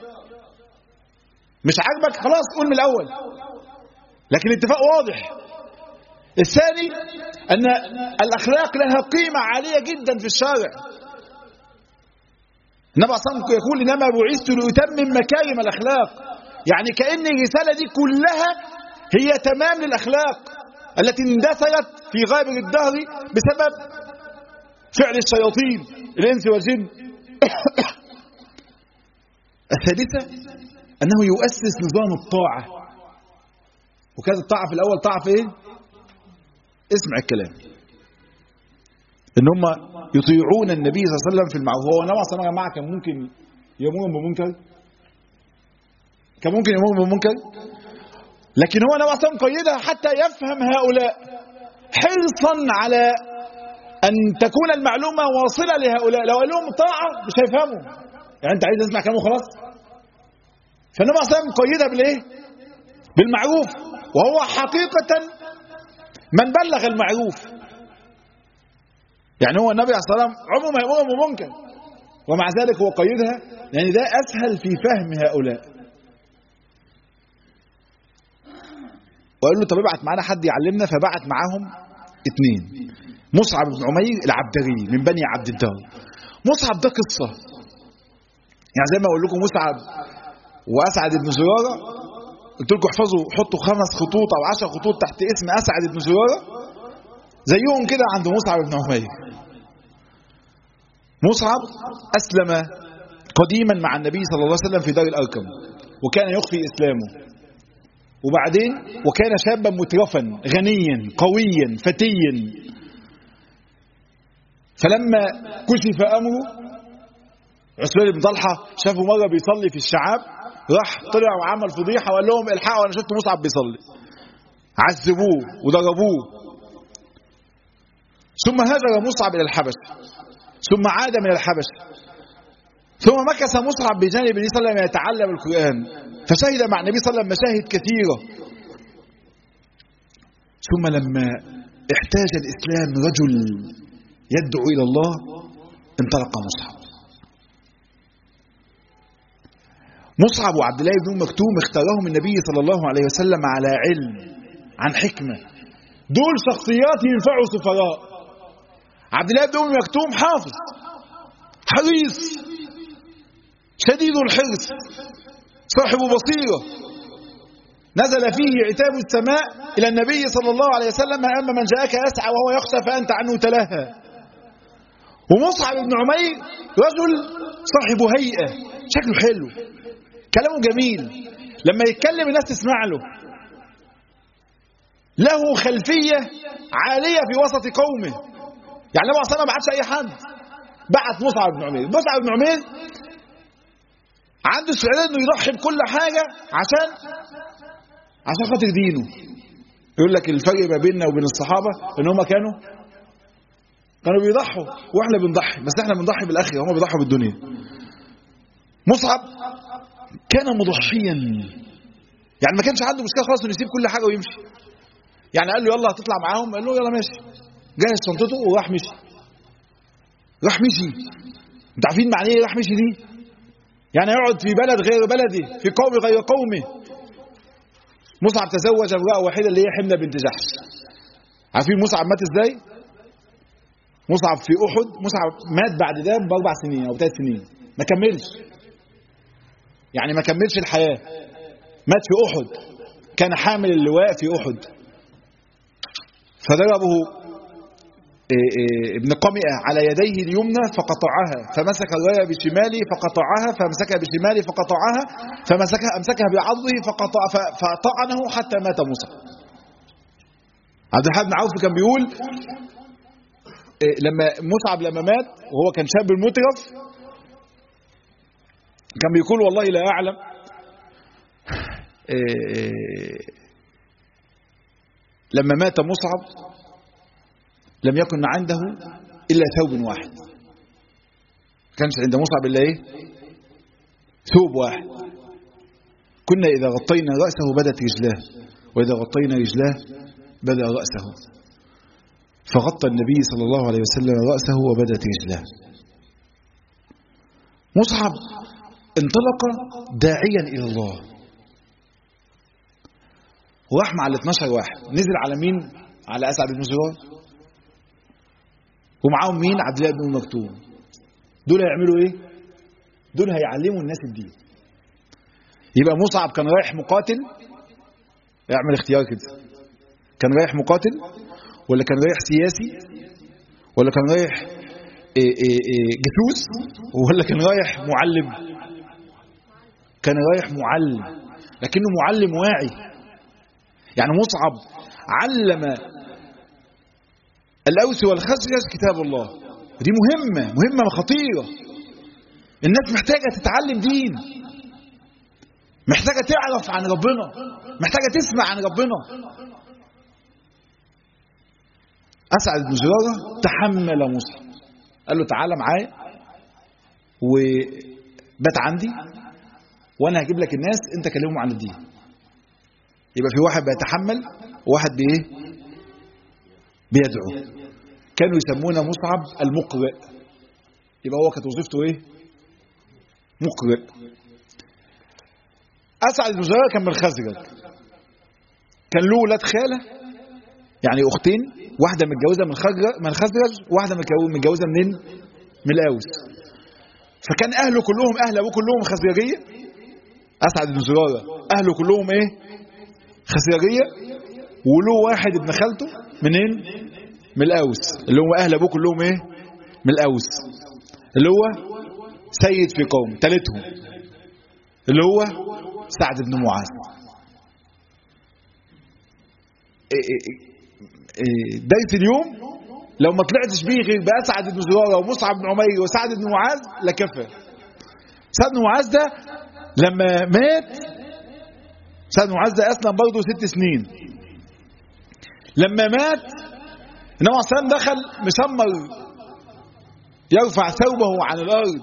مش عاجبك خلاص قول من الأول لكن الاتفاق واضح الثاني أن الأخلاق لها قيمة عالية جدا في الشارع النبي صلى الله عليه وسلم يقول إنما بعثت لأتمم مكارم الأخلاق يعني كأن الرسالة دي كلها هي تمام للأخلاق التي اندثرت في غابر الدهر بسبب فعل الشياطين الإنس والجن الثالثة أنه يؤسس نظام الطاعة وكانت الطاعة في الأول طاعة في إيه؟ اسمع الكلام إن هم يطيعون النبي صلى الله عليه وسلم في المعروف هو النبي صلى الله عليه وسلم كان ممكن يأمرهم بمنكر كان ممكن يأمرهم بمنكر لكن هو النبي صلى الله عليه وسلم قيدها حتى يفهم هؤلاء حرصا على أن تكون المعلومة واصلة لهؤلاء لو قال لهم طاعة مش هيفهموا يعني أنت عايز تسمع كلامه خلاص فالنبي صلى الله عليه وسلم قيدها بالإيه؟ بالمعروف وهو حقيقة من بلغ المعروف يعني هو النبي عليه الصلاة والسلام عمره ما يأمرهم بمنكر ومع ذلك هو قيدها لأن ده أسهل في فهم هؤلاء وقال له طب ابعت معانا حد يعلمنا فبعت معاهم اثنين مصعب بن عمير العبدري من بني عبد الدار مصعب ده قصة يعني زي ما اقول لكم مصعب واسعد بن زرارة قلت لكم احفظوا حطوا خمس خطوط او عشر خطوط تحت اسم اسعد بن زرارة زيهم كده عند مصعب بن عمير مصعب اسلم قديما مع النبي صلى الله عليه وسلم في دار الاركم وكان يخفي اسلامه وبعدين وكان شابا مترفا غنيا قويا فتيا فلما كشف امره عثمان بن طلحه شافه مره بيصلي في الشعاب راح طلع وعمل فضيحه وقال لهم الحقوا انا شفت مصعب بيصلي عذبوه وضربوه ثم هاجر مصعب الى الحبش ثم عاد من الحبش ثم مكث مصعب بجانب النبي صلى الله عليه وسلم يتعلم القران فشهد مع النبي صلى الله عليه وسلم مشاهد كثيره ثم لما احتاج الاسلام رجل يدعو إلى الله انطلق مصعب مصعب وعبد الله بن مكتوم اختارهم النبي صلى الله عليه وسلم على علم عن حكمة دول شخصيات ينفعوا سفراء عبد الله بن مكتوم حافظ حريص شديد الحرص صاحب بصيرة نزل فيه عتاب السماء إلى النبي صلى الله عليه وسلم أما من جاءك يسعى وهو يخشى فأنت عنه تلهى ومصعب بن عمير رجل صاحب هيئة شكله حلو كلامه جميل لما يتكلم الناس تسمع له له خلفية عالية في وسط قومه يعني النبي صلى الله عليه وسلم ما بعتش أي حد بعت مصعب بن عمير مصعب بن عمير عنده استعداد انه يضحي بكل حاجة عشان عشان خاطر دينه يقول لك الفرق ما بيننا وبين الصحابة ان هم كانوا كانوا بيضحوا واحنا بنضحي بس احنا بنضحي بالاخره هم بيضحوا بالدنيا مصعب كان مضحيا يعني ما كانش عنده مشكله خالص انه يسيب كل حاجه ويمشي يعني قال له يلا هتطلع معاهم قال له يلا ماشي جهز شنطته وراح مشي راح مشي انتوا عارفين معنى ايه راح مشي دي يعني يقعد في بلد غير بلدي في قوم غير قومه مصعب تزوج امراه واحده اللي هي حمله بنت جحش عارفين مصعب مات ازاي مصعب في احد مصعب مات بعد ده باربع سنين او ثلاث سنين ما كملش يعني ما كملش الحياه مات في احد كان حامل اللواء في احد فضربه ابن قمئة على يديه اليمنى فقطعها فمسك الراية بشماله فقطعها فمسكها بشماله فقطعها فمسكها أمسكها بعضه فقطع فطعنه حتى مات موسى عبد الحميد بن عوف كان بيقول لما مصعب لما مات وهو كان شاب المترف كان بيقول والله لا أعلم لما مات مصعب لم يكن عنده إلا ثوب واحد كانش عند مصعب إلا إيه ثوب واحد كنا إذا غطينا رأسه بدت رجلاه وإذا غطينا رجلاه بدا رأسه فغطى النبي صلى الله عليه وسلم رأسه وبدت رجلاه مصعب انطلق داعيا إلى الله وراح مع ال 12 واحد نزل على مين على أسعد بن زرار ومعاهم مين عبد الله بن مكتوم دول هيعملوا ايه دول هيعلموا الناس الدين يبقى مصعب كان رايح مقاتل يعمل اختيار كده كان رايح مقاتل ولا كان رايح سياسي ولا كان رايح إيه إيه إيه جثوث ولا كان رايح معلم كان رايح معلم لكنه معلم واعي يعني مصعب علم الأوس والخزرج كتاب الله ودي مهمة مهمة خطيرة الناس محتاجة تتعلم دين محتاجة تعرف عن ربنا محتاجة تسمع عن ربنا أسعد بن زرارة تحمل مصعب قال له تعالى معايا وبات عندي وانا هجيب لك الناس انت كلمهم عن الدين يبقى في واحد بيتحمل وواحد بايه بيدعو كانوا يسمونه مصعب المقرئ يبقى هو كانت وظيفته ايه مقرئ اسعد بن زرارة كان من الخزرج كان له ولاد خاله يعني اختين واحده متجوزه من خزرج من الخزرج واحده متجوزه منين من الاوس فكان اهله كلهم اهل ابوه كلهم خزرجيه اسعد بن زراره اهله كلهم ايه خزرجيه وله واحد ابن خالته منين من الاوس اللي هو اهل ابوه كلهم ايه من الاوس اللي هو سيد في قوم ثالثهم اللي هو سعد بن معاذ درس اليوم لو ما طلعتش بيه غير بأسعد بن زرارة ومصعب بن عمير وسعد بن معاذ لكفى سعد بن معاذ ده لما مات سعد بن معاذ ده أسلم برضه ست سنين لما مات النبي عليه الصلاة دخل مسمر يرفع ثوبه عن الأرض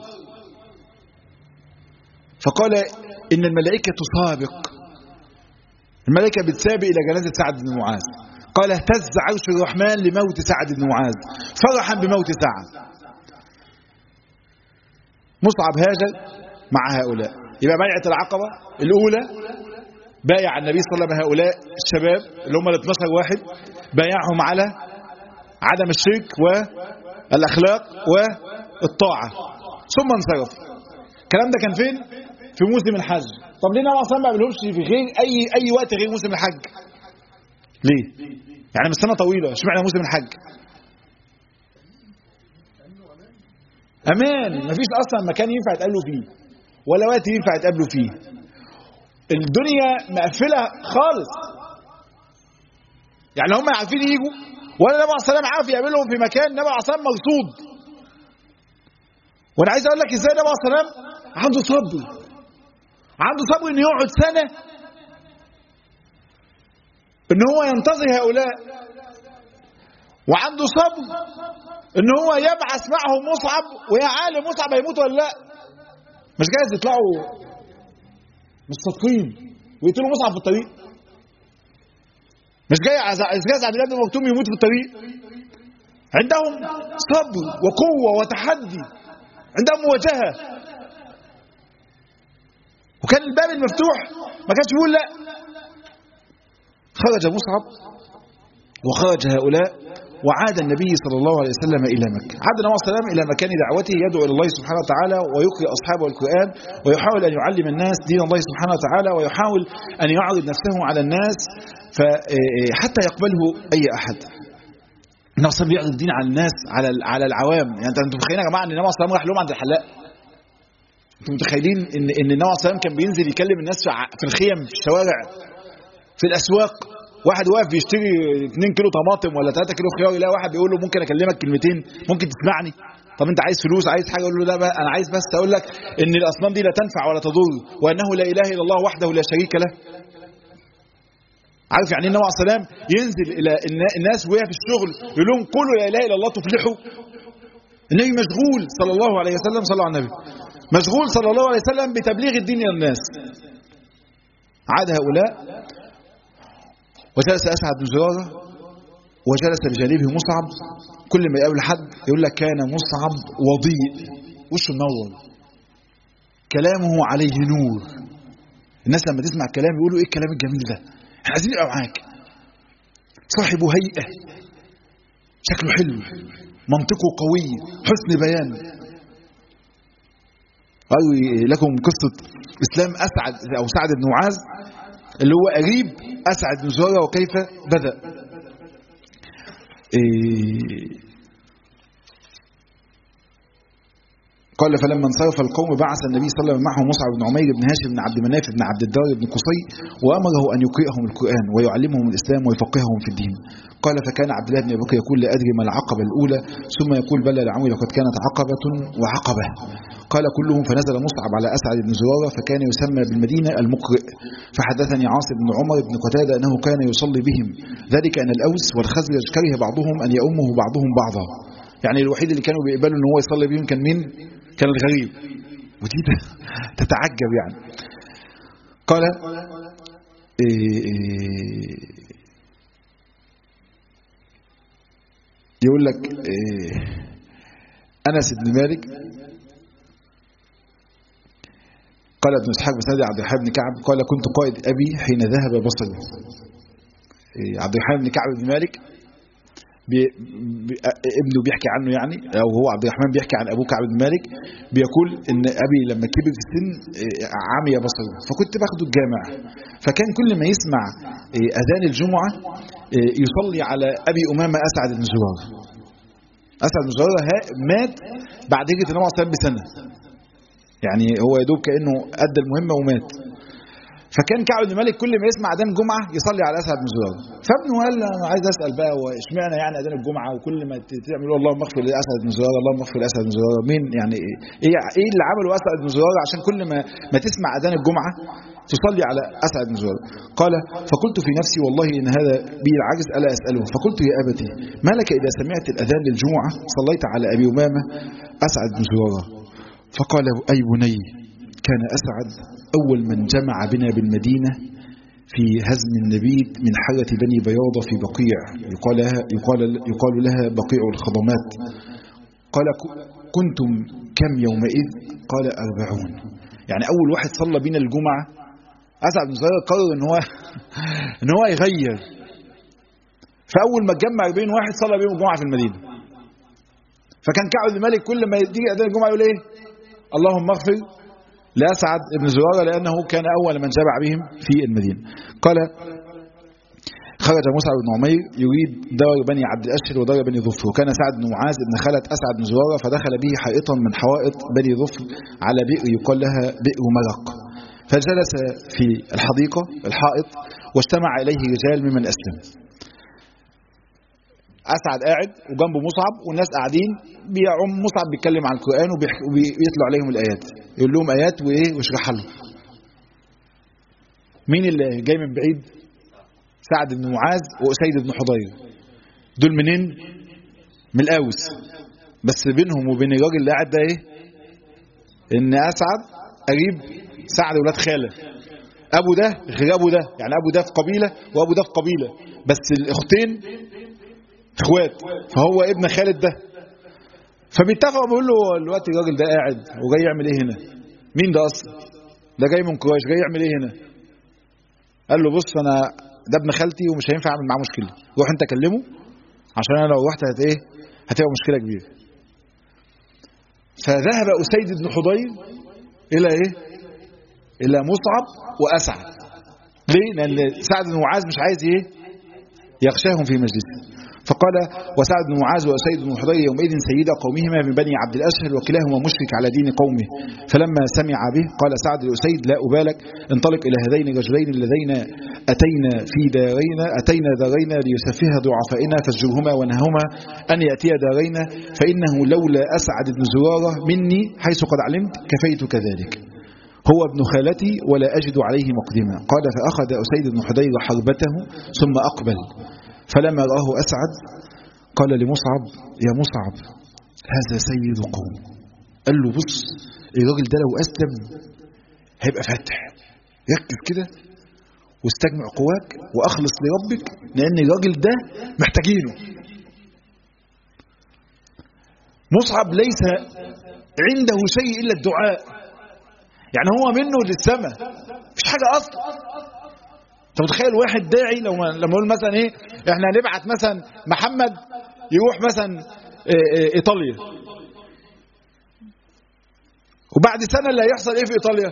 فقال إن الملائكة تسابق الملائكة بتسابق إلى جنازة سعد بن معاذ قال اهتز عرش الرحمن لموت سعد بن معاذ فرحا بموت سعد مصعب هاجر مع هؤلاء يبقى بيعة العقبة الأولى بايع النبي صلى الله عليه وسلم هؤلاء الشباب اللي هم ال 12 واحد بايعهم على عدم الشرك والأخلاق والطاعة ثم انصرف الكلام ده كان فين؟ في موسم الحج طب ليه النبي صلى الله عليه وسلم ما في غير أي أي وقت غير موسم الحج؟ ليه؟ يعني مش سنة طويلة اشمعنى موسم الحج؟ أمان مفيش أصلا مكان ينفع يتقابلوا فيه ولا وقت ينفع يتقابلوا فيه الدنيا مقفلة خالص يعني هم عارفين يجوا ولا النبي عليه الصلاة والسلام عارف يقابلهم في مكان النبي عليه الصلاة والسلام مرصود وانا عايز اقول لك ازاي النبي عليه الصلاة والسلام عنده صبر عنده صبر انه يقعد سنة ان هو ينتظر هؤلاء وعنده صبر ان هو يبعث معهم مصعب ويا عالم مصعب هيموت ولا لا مش جايز يطلعوا مستقيم ويقتلوا مصعب في الطريق مش جاي مش جايز عبد الله بن مكتوم يموت في الطريق عندهم صبر وقوه وتحدي عندهم مواجهه وكان الباب المفتوح ما كانش بيقول لا خرج مصعب وخرج هؤلاء وعاد النبي صلى الله عليه وسلم إلى مكة عاد النبي صلى الله عليه وسلم إلى مكان دعوته يدعو إلى الله سبحانه وتعالى ويقرأ أصحابه القرآن ويحاول أن يعلم الناس دين الله سبحانه وتعالى ويحاول أن يعرض نفسه على الناس حتى يقبله أي أحد النبي صلى الله عليه وسلم يعرض الدين على الناس على على العوام يعني انتوا متخيلين يا جماعه ان النبي صلى الله عليه وسلم راح لهم عند الحلاق انتوا متخيلين ان ان النبي صلى الله عليه وسلم كان بينزل يكلم الناس في الخيم في الشوارع في الاسواق واحد واقف بيشتري 2 كيلو طماطم ولا 3 كيلو خيار يلاقي واحد بيقول له ممكن اكلمك كلمتين ممكن تسمعني طب انت عايز فلوس عايز حاجه يقول له لا بقى انا عايز بس اقول لك ان الاصنام دي لا تنفع ولا تضر وانه لا اله الا الله وحده لا شريك له عارف يعني النبي عليه الصلاه والسلام ينزل الى الناس وهي في الشغل يقول لهم قولوا لا اله الا الله تفلحوا النبي مشغول صلى الله عليه وسلم صلى على النبي مشغول صلى الله عليه وسلم بتبليغ الدين الى الناس عاد هؤلاء وجلس أسعد بن زرارة وجلس بجانبه مصعب كل ما يقابل حد يقول لك كان مصعب وضيء وشه منور كلامه عليه نور الناس لما تسمع الكلام يقولوا ايه الكلام الجميل ده احنا عايزين نبقى معاك صاحب هيئة شكله حلو منطقه قوي حسن بيان أروي لكم قصة إسلام أسعد أو سعد بن معاذ اللي هو قريب أسعد بن زرارة وكيف بدأ إيه قال فلما انصرف القوم بعث النبي صلى الله عليه وسلم معه مصعب بن عمير بن هاشم بن عبد مناف بن عبد الدار بن قصي وامره ان يقرئهم القران ويعلمهم الاسلام ويفقههم في الدين قال فكان عبد الله بن ابي بكر يقول لا ادري ما العقبه الاولى ثم يقول بلى لعمري لقد كانت عقبه وعقبه قال كلهم فنزل مصعب على اسعد بن زراره فكان يسمى بالمدينه المقرئ فحدثني عاصم بن عمر بن قتاده انه كان يصلي بهم ذلك ان الاوس والخزرج كره بعضهم ان يؤمه بعضهم بعضا يعني الوحيد اللي كانوا بيقبلوا ان هو يصلي بهم كان مين كان الغريب ودي تتعجب يعني قال إيه إيه يقول لك إيه انس بن مالك قال ابن اسحاق بن عبد الرحمن بن كعب قال كنت قائد ابي حين ذهب بصري عبد الرحمن بن كعب بن مالك بي بي ابنه بيحكي عنه يعني او هو عبد الرحمن بيحكي عن ابوه كعب بن مالك بيقول ان ابي لما كبر في السن عمي بصره فكنت باخده الجامع فكان كل ما يسمع اذان الجمعه يصلي على ابي امامه اسعد بن زراره اسعد بن زراره مات بعد هجره النبي صلى الله عليه وسلم بسنه يعني هو يا دوب كانه ادى المهمه ومات فكان كعب بن مالك كل ما يسمع اذان الجمعه يصلي على اسعد بن زراره فابنه قال انا عايز اسال بقى واشمعنى يعني اذان الجمعه وكل ما تعمل اللهم اغفر لاسعد بن زراره اللهم اغفر لاسعد بن زراره مين يعني ايه ايه اللي عمله اسعد بن زراره عشان كل ما ما تسمع اذان الجمعه تصلي على اسعد بن زراره قال فقلت في نفسي والله ان هذا بي العجز الا اساله فقلت يا ابتي ما لك اذا سمعت الاذان للجمعه صليت على ابي امامه اسعد بن زراره فقال اي بني كان اسعد أول من جمع بنا بالمدينة في هزم النبيذ من حرة بني بياضة في بقيع يقال لها, يقال, يقال لها بقيع الخضمات قال كنتم كم يومئذ قال أربعون يعني أول واحد صلى بنا الجمعة أسعد بن زرار قرر إن هو إن هو يغير فأول ما اتجمع 40 واحد صلى بيهم الجمعة في المدينة فكان كعب بن مالك كل ما يجي أذان الجمعة يقول إيه اللهم اغفر لأسعد بن زرارة لأنه كان أول من جمع بهم في المدينة قال خرج مصعب بن عمير يريد دار بني عبد الأشهر ودار بني ظفر وكان سعد بن معاذ بن خالة أسعد بن زرارة فدخل به حائطا من حوائط بني ظفر على بئر يقال لها بئر مرق فجلس في الحديقة الحائط واجتمع إليه رجال ممن أسلم أسعد قاعد وجنبه مصعب والناس قاعدين بيعم مصعب بيتكلم عن القرآن وبيتلو عليهم الآيات يقول لهم آيات وإيه ويشرحها لهم مين اللي جاي من بعيد سعد بن معاذ وأسيد بن حضير دول منين من الأوس بس بينهم وبين الراجل اللي قاعد ده إيه إن أسعد قريب سعد ولاد خاله أبو ده غير أبو ده يعني أبو ده في قبيلة وأبو ده في قبيلة بس الأختين اخوات فهو ابن خالد ده فبيتفقوا بيقول له دلوقتي الراجل ده قاعد وجاي يعمل ايه هنا مين ده اصلا ده جاي من قريش جاي يعمل ايه هنا قال له بص انا ده ابن خالتي ومش هينفع اعمل معاه مشكله روح انت كلمه عشان انا لو رحت هت ايه هتبقى مشكله كبيره فذهب اسيد بن حضير الى ايه الى مصعب واسعد ليه لان سعد بن معاذ مش عايز ايه يغشاهم في مجلسه فقال وسعد بن معاذ وسيد بن حضير يومئذ سيد قومهما من بني عبد الأسهل وكلاهما مشرك على دين قومه فلما سمع به قال سعد لأسيد لا أبالك انطلق إلى هذين الرجلين اللذين أتينا في دارينا أتينا دارينا ليسفها ضعفائنا فاسجرهما ونههما أن يأتي دارينا فإنه لولا أسعد بن زرارة مني حيث قد علمت كفيت كذلك هو ابن خالتي ولا أجد عليه مقدما قال فأخذ أسيد بن حضير حربته ثم أقبل فلما رآه أسعد قال لمصعب يا مصعب هذا سيد قوم قال له بص الراجل ده لو أسلم هيبقى فاتح ركز كده واستجمع قواك وأخلص لربك لأن الراجل ده محتاجينه مصعب ليس عنده شيء إلا الدعاء يعني هو منه للسماء مفيش حاجة أصلا انت متخيل واحد داعي لو لما يقول مثلا ايه احنا هنبعت مثلا محمد يروح مثلا إيه إيه ايطاليا وبعد سنه اللي هيحصل ايه في ايطاليا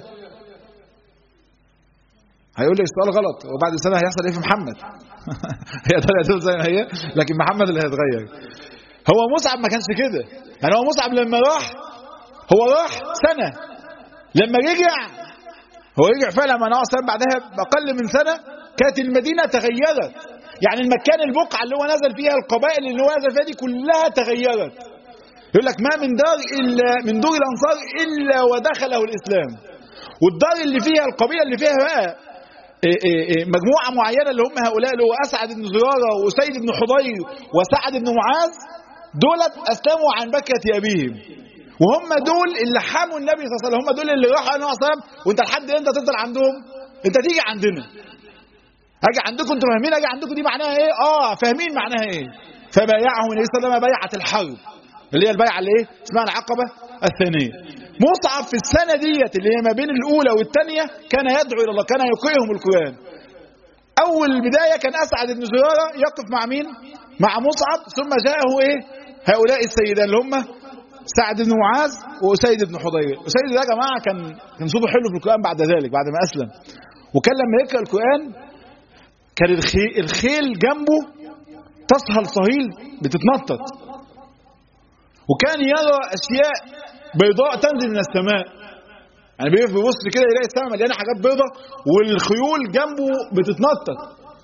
هيقول لي السؤال غلط وبعد سنه هيحصل ايه في محمد هي ايطاليا هتفضل زي ما هي لكن محمد اللي هيتغير هو مصعب ما كانش كده يعني هو مصعب لما راح هو راح سنة لما رجع هو رجع فعلا ما نقص بعدها بأقل من سنة كانت المدينة تغيرت يعني المكان البقعة اللي هو نزل فيها القبائل اللي هو نزل فيها دي كلها تغيرت يقول لك ما من دار إلا من دور الأنصار إلا ودخله الإسلام والدار اللي فيها القبيلة اللي فيها بقى إيه إيه إيه مجموعة معينة اللي هم هؤلاء اللي هو أسعد بن زرارة وسيد بن حضير وسعد بن معاذ دولت أسلموا عن بكرة أبيهم وهم دول اللي حاموا النبي صلى الله عليه وسلم هم دول اللي راحوا النبي صلى الله عليه وسلم وانت لحد امتى تفضل عندهم انت تيجي عندنا اجي عندكم انتوا فاهمين اجي عندكم دي معناها ايه اه فاهمين معناها ايه فبايعهم النبي صلى الله عليه وسلم بيعه الحرب اللي هي البيعه اللي ايه اسمها العقبه الثانيه مصعب في السنه ديت اللي هي ما بين الاولى والثانيه كان يدعو الى الله كان يقرئهم القران اول البدايه كان اسعد بن زراره يقف مع مين مع مصعب ثم جاءه ايه هؤلاء السيدان اللي هم سعد بن معاذ وأسيد بن حضير أسيد ده يا جماعة كان كان صوته حلو في القرآن بعد ذلك بعد ما أسلم وكان لما يقرأ القرآن كان الخيل, الخيل جنبه تصهل صهيل بتتنطط وكان يرى أشياء بيضاء تنزل من السماء يعني بيقف بيبص كده يلاقي السماء مليانة حاجات بيضاء والخيول جنبه بتتنطط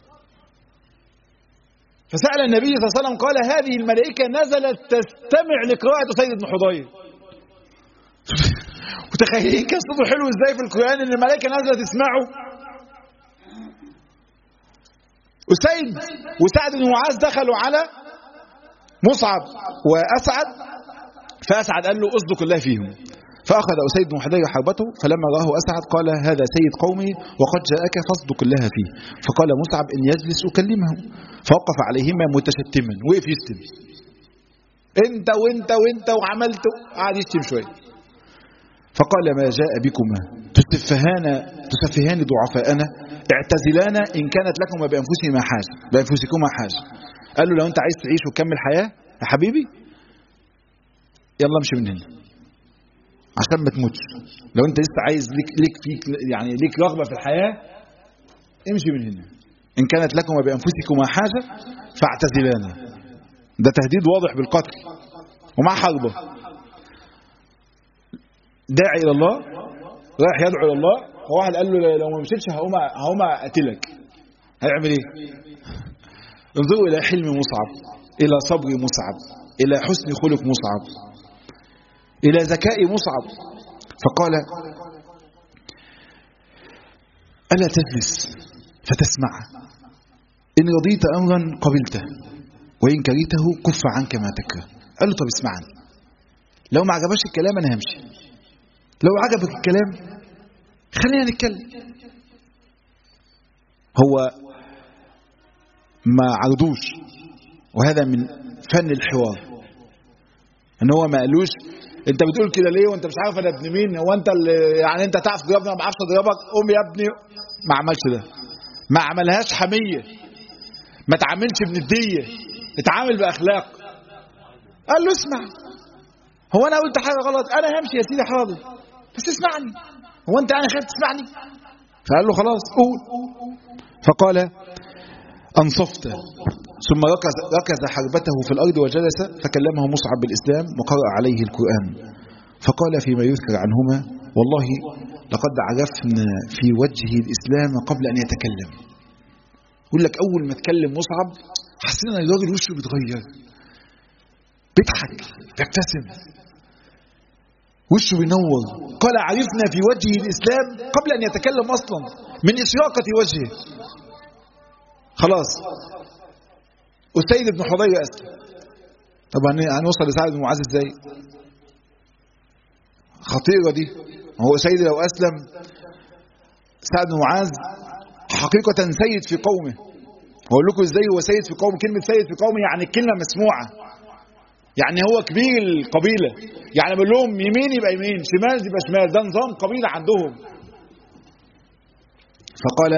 فسأل النبي صلى الله عليه وسلم قال هذه الملائكة نزلت تستمع لقراءة سيد بن حضير متخيلين كان صوته حلو ازاي في القرآن ان الملائكة نازلة تسمعه وسيد وسعد بن معاذ دخلوا على مصعب وأسعد فأسعد قال له اصدق الله فيهم فأخذ أسيد بن حضير حربته فلما رآه أسعد قال هذا سيد قومي وقد جاءك فاصدق الله فيه فقال مصعب إن يجلس أكلمه فوقف عليهما متشتما وقف يشتم انت وانت وانت وعملت قعد يشتم شويه فقال ما جاء بكما تسفهان تسفهان ضعفاءنا اعتزلانا ان كانت لكما بانفسهما حاجه بانفسكما حاجه قال له لو انت عايز تعيش وتكمل حياه يا حبيبي يلا امشي من هنا عشان ما تموتش لو انت لسه عايز ليك ليك فيك يعني ليك رغبه في الحياه امشي من هنا ان كانت لكما بانفسكما حاجه فاعتزلانا ده تهديد واضح بالقتل ومع حربه داعي الى الله رايح يدعو الى الله وواحد قال له لو ما مشيتش هقوم هقوم اقتلك هيعمل ايه انظروا الى حلم مصعب الى صبر مصعب الى حسن خلق مصعب الى ذكاء مصعب فقال الا تجلس فتسمع ان رضيت امرا قبلته وان كرهته كف عنك ما تكره قال له طب اسمعني لو ما عجبكش الكلام انا همشي لو عجبك الكلام خلينا نتكلم هو ما عرضوش وهذا من فن الحوار ان هو ما قالوش انت بتقول كده ليه وانت مش عارف انا ابن مين هو انت اللي يعني انت تعرف تضربني ما بعرفش اضربك قوم يا ابني ما عملش ده ما عملهاش حميه ما تعاملش بنديه اتعامل باخلاق قال له اسمع هو انا قلت حاجه غلط انا همشي يا سيدي حاضر بس اسمعني هو انت انا خايف تسمعني فقال له خلاص قول فقال انصفت ثم ركز, ركز حربته في الارض وجلس فكلمه مصعب بالاسلام وقرأ عليه القران فقال فيما يذكر عنهما والله لقد عرفنا في وجهه الاسلام قبل ان يتكلم يقول لك اول ما اتكلم مصعب حسينا ان الراجل وشه بيتغير بيضحك بيبتسم وشه بينور قال عرفنا في وجهه الإسلام قبل أن يتكلم أصلا من إشراقة وجهه خلاص أسيد بن حضير أسلم طبعا هنوصل لسعد بن معاذ ازاي خطيرة دي هو أسيد لو أسلم سعد بن معاذ حقيقة سيد في قومه هقول لكم ازاي هو سيد في قومه كلمة سيد في قومه يعني الكلمة مسموعة يعني هو كبير القبيلة يعني بقول لهم يمين يبقى يمين شمال يبقى شمال ده نظام قبيلة عندهم فقال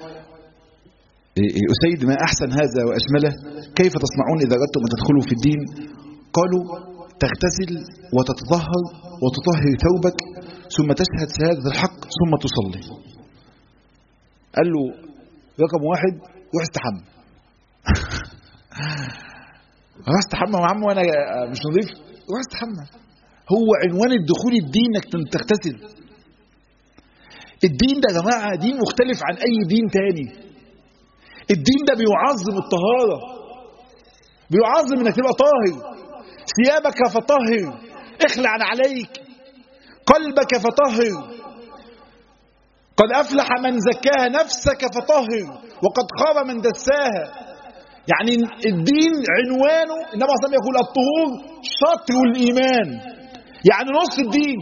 أسيد ما أحسن هذا وأشمله كيف تصنعون إذا أردتم أن تدخلوا في الدين قالوا تغتسل وتتطهر وتطهر ثوبك ثم تشهد شهادة الحق ثم تصلي قال له رقم واحد روح استحمى روح استحمى يا عم وانا مش نظيف روح استحمى هو عنوان الدخول الدين انك تغتسل الدين ده يا جماعه دين مختلف عن اي دين تاني الدين ده بيعظم الطهاره بيعظم انك تبقى طاهر ثيابك فطهر اخلع عليك قلبك فطهر قد افلح من زكاها نفسك فطهر وقد خاب من دساها يعني الدين عنوانه النبي صلى الله عليه وسلم يقول الطهور شطر الايمان يعني نص الدين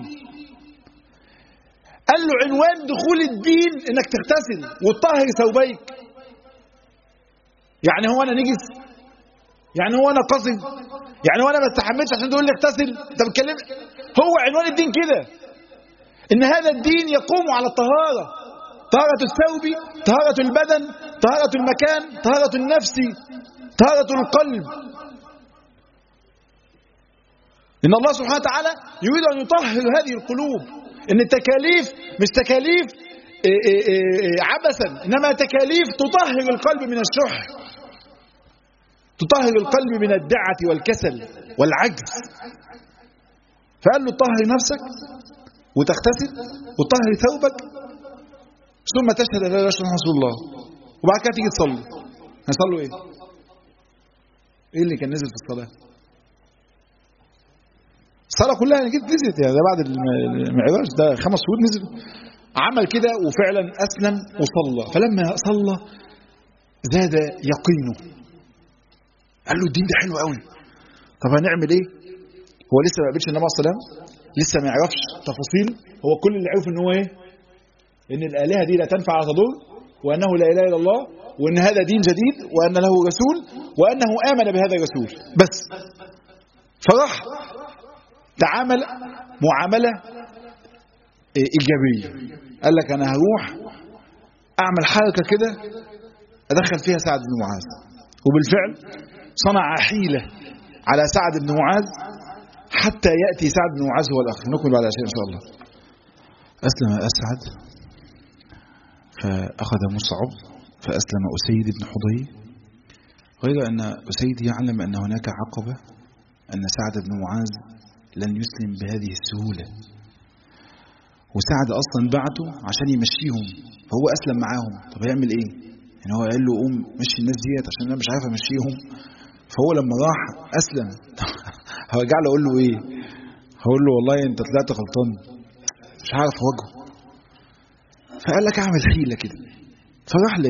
قال له عنوان دخول الدين انك تغتسل وتطهر ثوبيك يعني هو انا نجس يعني هو انا قصد يعني هو انا ما استحملش عشان تقول لي اغتسل انت بتكلم هو عنوان الدين كده ان هذا الدين يقوم على الطهاره طهاره الثوب طهاره البدن طهاره المكان طهاره النفس طهاره القلب ان الله سبحانه وتعالى يريد ان يطهر هذه القلوب ان التكاليف مش تكاليف عبثا انما تكاليف تطهر القلب من الشح تطهر القلب من الدعة والكسل والعجز فقال له طهر نفسك وتغتسل وتطهر ثوبك ثم تشهد ان لا اله الا رسول الله وبعد كده تيجي تصلي هيصلوا ايه؟ ايه اللي كان نزل في الصلاه؟ الصلاه كلها انا جيت نزلت يعني ده بعد المعراج ده خمس شهور نزل عمل كده وفعلا اسلم وصلى فلما صلى زاد يقينه قال له الدين ده حلو قوي طب هنعمل ايه هو لسه ما قابلش النبي عليه الصلاه لسه ما يعرفش تفاصيل هو كل اللي عرفه ان هو ايه ان الالهه دي لا تنفع ولا تضر وانه لا اله الا الله وان هذا دين جديد وان له رسول وانه امن بهذا الرسول بس فراح تعامل معامله ايجابيه قال لك انا هروح اعمل حركه كده ادخل فيها سعد بن معاذ وبالفعل صنع حيلة على سعد بن معاذ حتى يأتي سعد بن معاذ هو الأخ نكمل بعد شيء إن شاء الله أسلم أسعد فأخذ مصعب فأسلم أسيد بن حضي غير أن أسيد يعلم أن هناك عقبة أن سعد بن معاذ لن يسلم بهذه السهولة وسعد أصلا بعته عشان يمشيهم فهو أسلم معاهم طب هيعمل إيه؟ يعني هو قال له قوم مشي الناس ديت عشان انا مش عارف امشيهم فهو لما راح اسلم هرجع له اقول له ايه هقول له والله انت طلعت غلطان مش عارف اواجهه فقال لك اعمل حيله كده فراح ل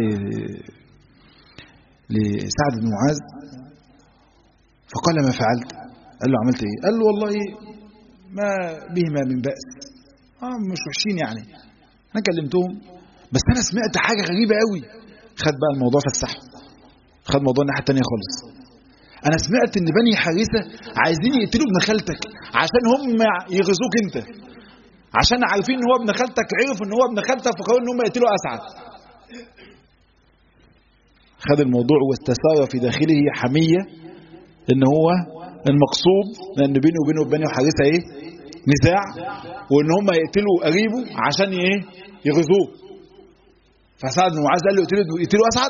لسعد بن معاذ فقال ما فعلت قال له عملت ايه قال له والله ما بهما من بأس اه مش وحشين يعني انا كلمتهم بس انا سمعت حاجه غريبه قوي خد بقى الموضوع فسحه خد موضوع الناحيه الثانيه خالص انا سمعت ان بني حارثه عايزين يقتلوا ابن خالتك عشان هم يغزوك انت عشان عارفين ان هو ابن خالتك عرفوا ان هو ابن خالتك فقالوا ان هم يقتلوا اسعد خد الموضوع واستثار في داخله حميه ان هو المقصود لان بينه وبينه بني حارثه ايه نزاع وان هم يقتلوا قريبه عشان ايه يغزوه فسعد بن معاذ قال له يقتلوا يقتلوا اسعد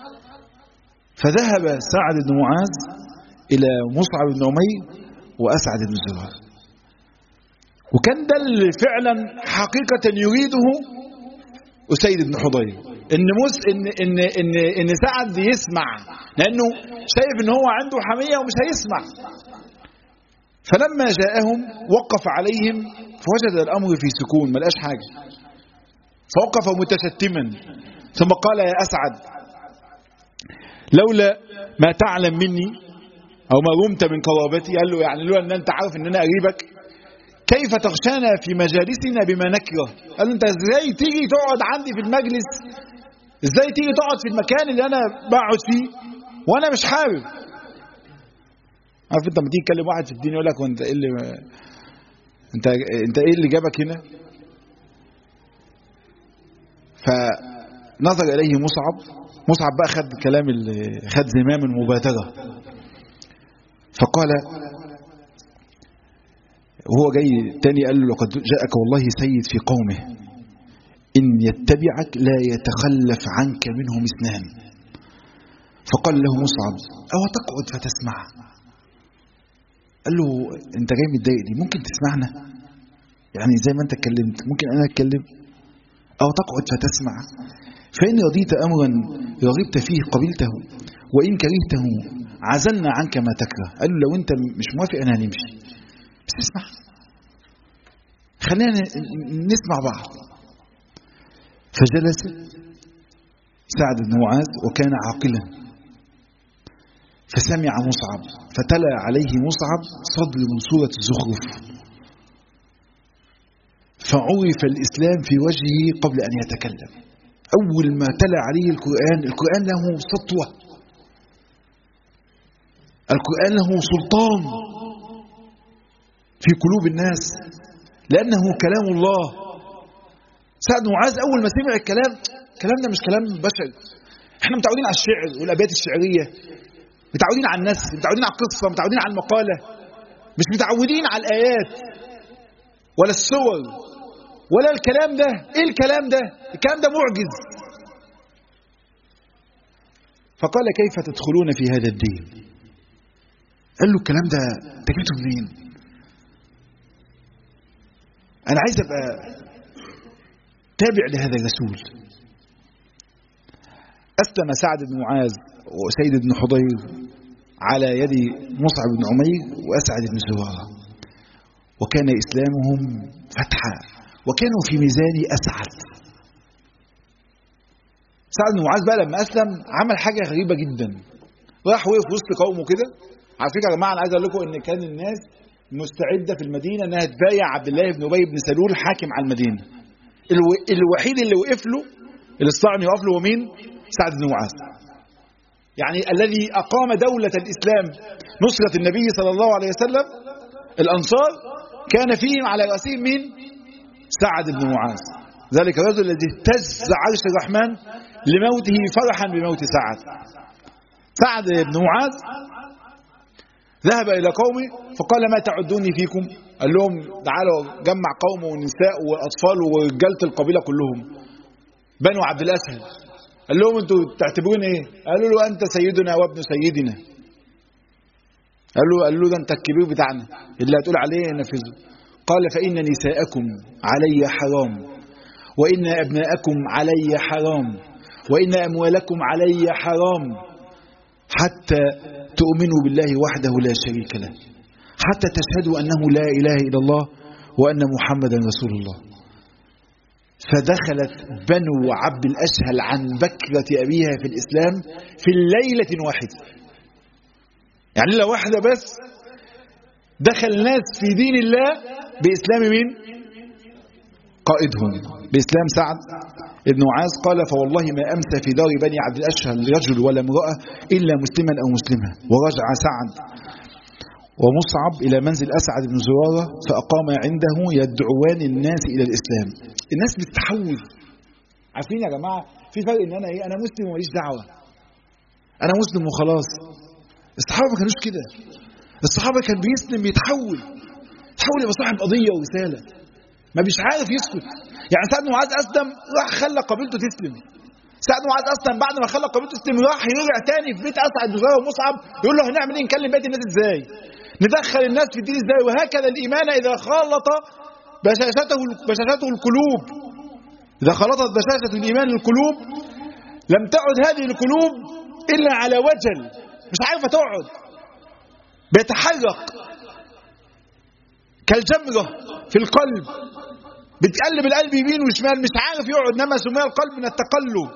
فذهب سعد بن معاذ الى مصعب بن عمير واسعد بن زرار وكان ده اللي فعلا حقيقة يريده أسيد بن حضير إن مس إن إن إن إن سعد يسمع لأنه شايف إن هو عنده حمية ومش هيسمع فلما جاءهم وقف عليهم فوجد الأمر في سكون ما لقاش حاجة فوقف متشتما ثم قال يا أسعد لولا ما تعلم مني أو ما رمت من قرابتي قال له يعني لولا أن أنت عارف أن أنا قريبك كيف تغشانا في مجالسنا بما نكره قال له أنت إزاي تيجي تقعد عندي في المجلس إزاي تيجي تقعد في المكان اللي أنا بقعد فيه وأنا مش حابب عارف أنت لما تيجي تكلم واحد في الدين يقول لك وأنت إيه اللي أنت أنت إيه اللي جابك هنا فنظر إليه مصعب مصعب بقى خد كلام خد زمام المبادرة فقال وهو جاي تاني قال له لقد جاءك والله سيد في قومه إن يتبعك لا يتخلف عنك منهم اثنان فقال له مصعب أو تقعد فتسمع قال له انت جاي متضايق لي ممكن تسمعنا يعني زي ما انت اتكلمت ممكن انا اتكلم او تقعد فتسمع فان رضيت امرا رغبت فيه قبلته وان كرهته عزلنا عنك ما تكره قال له لو انت مش موافق انا هنمشي بس اسمع خلينا نسمع بعض فجلس سعد بن معاذ وكان عاقلا فسمع مصعب فتلا عليه مصعب صدر من سورة الزخرف فعرف الإسلام في وجهه قبل أن يتكلم أول ما تلا عليه القرآن القرآن له سطوة القرآن له سلطان في قلوب الناس لأنه كلام الله سعد بن معاذ أول ما سمع الكلام الكلام ده مش كلام بشري احنا متعودين على الشعر والأبيات الشعرية متعودين على الناس متعودين على القصة متعودين على المقالة مش متعودين على الآيات ولا الصور ولا الكلام ده ايه الكلام ده الكلام ده معجز فقال كيف تدخلون في هذا الدين قال له الكلام ده انت جبته منين انا عايز ابقى تابع لهذا الرسول اسلم سعد بن معاذ وسيد بن حضير على يد مصعب بن عمير واسعد بن زراره وكان اسلامهم فتحا وكانوا في ميزان اسعد سعد بن معاذ بقى لما اسلم عمل حاجه غريبه جدا راح وقف وسط قومه كده على فكره يا جماعه انا عايز اقول لكم ان كان الناس مستعده في المدينه انها تبايع عبد الله بن ابي بن سلول حاكم على المدينه الو... الوحيد اللي وقف له اللي استطاع انه يقف له هو مين؟ سعد بن معاذ يعني الذي اقام دوله الاسلام نصره النبي صلى الله عليه وسلم الانصار كان فيهم على راسهم مين؟ سعد بن معاذ ذلك الرجل الذي اهتز عرش الرحمن لموته فرحا بموت سعد سعد بن معاذ ذهب إلى قومه فقال ما تعدوني فيكم قال لهم تعالوا جمع قومه ونساء وأطفال ورجالة القبيلة كلهم بنو عبد الأسهل قال لهم انتوا تعتبرون ايه قالوا له أنت سيدنا وابن سيدنا قال له قال له ده انت الكبير بتاعنا اللي هتقول عليه نفذه قال فإن نساءكم علي حرام وإن أبناءكم علي حرام وإن أموالكم علي حرام حتى تؤمنوا بالله وحده لا شريك له حتى تشهدوا أنه لا إله إلا الله وأن محمدا رسول الله فدخلت بنو عبد الأشهل عن بكرة أبيها في الإسلام في الليلة واحدة يعني ليلة واحدة بس دخل ناس في دين الله بإسلام مين قائدهم بإسلام سعد ابن معاذ قال فوالله ما أمسى في دار بني عبد الأشهل رجل ولا امرأة إلا مسلما أو مسلمة ورجع سعد ومصعب إلى منزل أسعد بن زرارة فأقام عنده يدعوان الناس إلى الإسلام الناس بتتحول عارفين يا جماعة في فرق إن أنا إيه أنا مسلم وماليش دعوة أنا مسلم وخلاص الصحابة ما كانوش كده الصحابة كان بيسلم يتحول يتحول يبقى صاحب قضية ورسالة ما بيش عارف يسكت يعني سعد بن معاذ اسلم راح خلى قبيلته تسلم سعد بن معاذ اسلم بعد ما خلى قبيلته تسلم راح يرجع تاني في بيت اسعد بن زراره ومصعب يقول له هنعمل ايه نكلم بيت الناس ازاي ندخل الناس في الدين ازاي وهكذا الايمان اذا خالط بشاشته بشاشته القلوب اذا خلطت بشاشه الايمان القلوب لم تعد هذه القلوب الا على وجل مش عارفه تقعد بيتحرك كالجمره في القلب بتقلب القلب يمين وشمال مش عارف يقعد انما سمي القلب من التقلب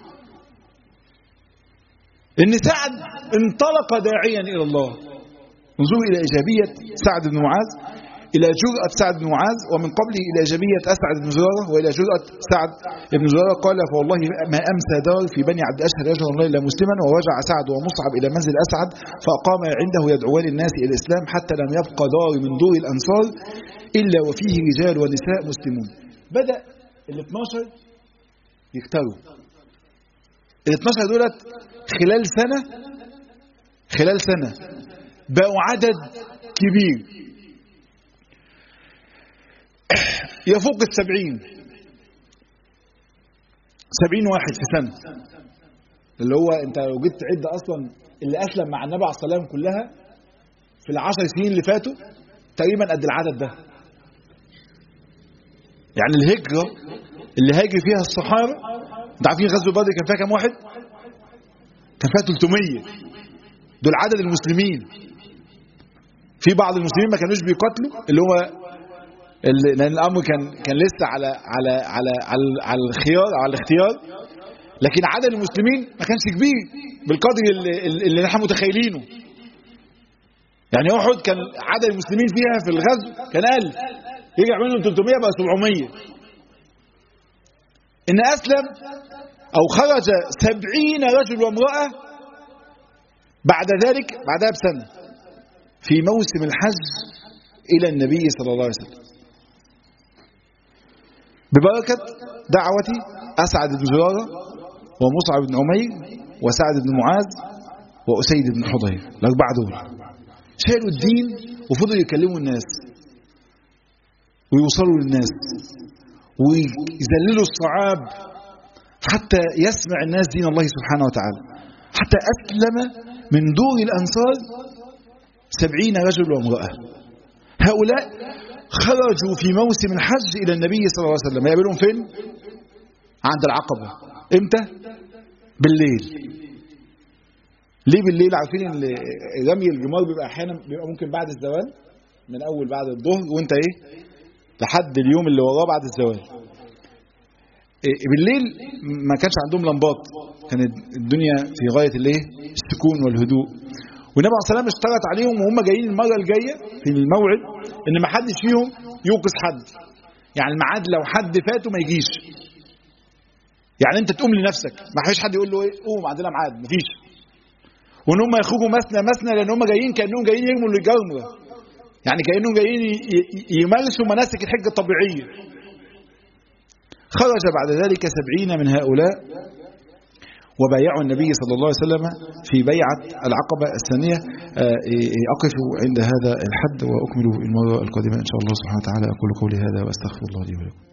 ان سعد انطلق داعيا الى الله انظروا الى ايجابيه سعد بن معاذ الى جرأة سعد بن معاذ ومن قبله الى ايجابيه اسعد بن زراره والى جرأة سعد بن زراره قال فوالله ما امسى دار في بني عبد اشهر رجل الله الا مسلما ورجع سعد ومصعب الى منزل اسعد فاقام عنده يدعوان الناس الى الاسلام حتى لم يبقى دار من دور الانصار إلا وفيه رجال ونساء مسلمون بدأ ال 12 يكتروا ال 12 دولت خلال سنة خلال سنة بقوا عدد كبير يفوق السبعين سبعين واحد في سنة اللي هو انت لو جيت تعد اصلا اللي اسلم مع النبي عليه الصلاه والسلام كلها في العشر سنين اللي فاتوا تقريبا قد العدد ده يعني الهجرة اللي هاجر فيها الصحابة انتوا عارفين غزوة بدر كان فيها كام واحد؟ كان فيها 300 دول عدد المسلمين في بعض المسلمين ما كانوش بيقاتلوا اللي هو اللي لان الامر كان كان لسه على على على على, على الخيار على الاختيار لكن عدد المسلمين ما كانش كبير بالقدر اللي, اللي احنا متخيلينه يعني احد كان عدد المسلمين فيها في الغزو كان 1000 يرجع منهم 300 بقى 700 ان اسلم او خرج 70 رجل وامراه بعد ذلك بعدها بسنه في موسم الحج الى النبي صلى الله عليه وسلم ببركه دعوه اسعد بن زراره ومصعب بن عمير وسعد بن معاذ واسيد بن حضير الاربعه دول شالوا الدين وفضلوا يكلموا الناس ويوصلوا للناس ويذللوا الصعاب حتى يسمع الناس دين الله سبحانه وتعالى حتى أسلم من دور الأنصار سبعين رجل وامرأة هؤلاء خرجوا في موسم الحج إلى النبي صلى الله عليه وسلم يقابلهم فين؟ عند العقبة امتى؟ بالليل ليه بالليل عارفين ان رمي الجمار بيبقى احيانا بيبقى ممكن بعد الزوال من اول بعد الظهر وانت ايه لحد اليوم اللي وراه بعد الزوال بالليل ما كانش عندهم لمبات كانت الدنيا في غايه الايه السكون والهدوء والنبي عليه الصلاه اشترط عليهم وهم جايين المره الجايه في الموعد ان ما حدش فيهم يوقظ حد يعني الميعاد لو حد فاته ما يجيش يعني انت تقوم لنفسك ما فيش حد يقول له ايه قوم عندنا ميعاد مفيش وان هم يخرجوا مثنى مثنى لان هم جايين كانهم جايين يرموا الجمره يعني كانهم جايين يمارسوا مناسك الحجه الطبيعيه خرج بعد ذلك سبعين من هؤلاء وبايعوا النبي صلى الله عليه وسلم في بيعة العقبة الثانية أقف عند هذا الحد وأكمل المرة القادمة إن شاء الله سبحانه وتعالى أقول قولي هذا وأستغفر الله لي ولكم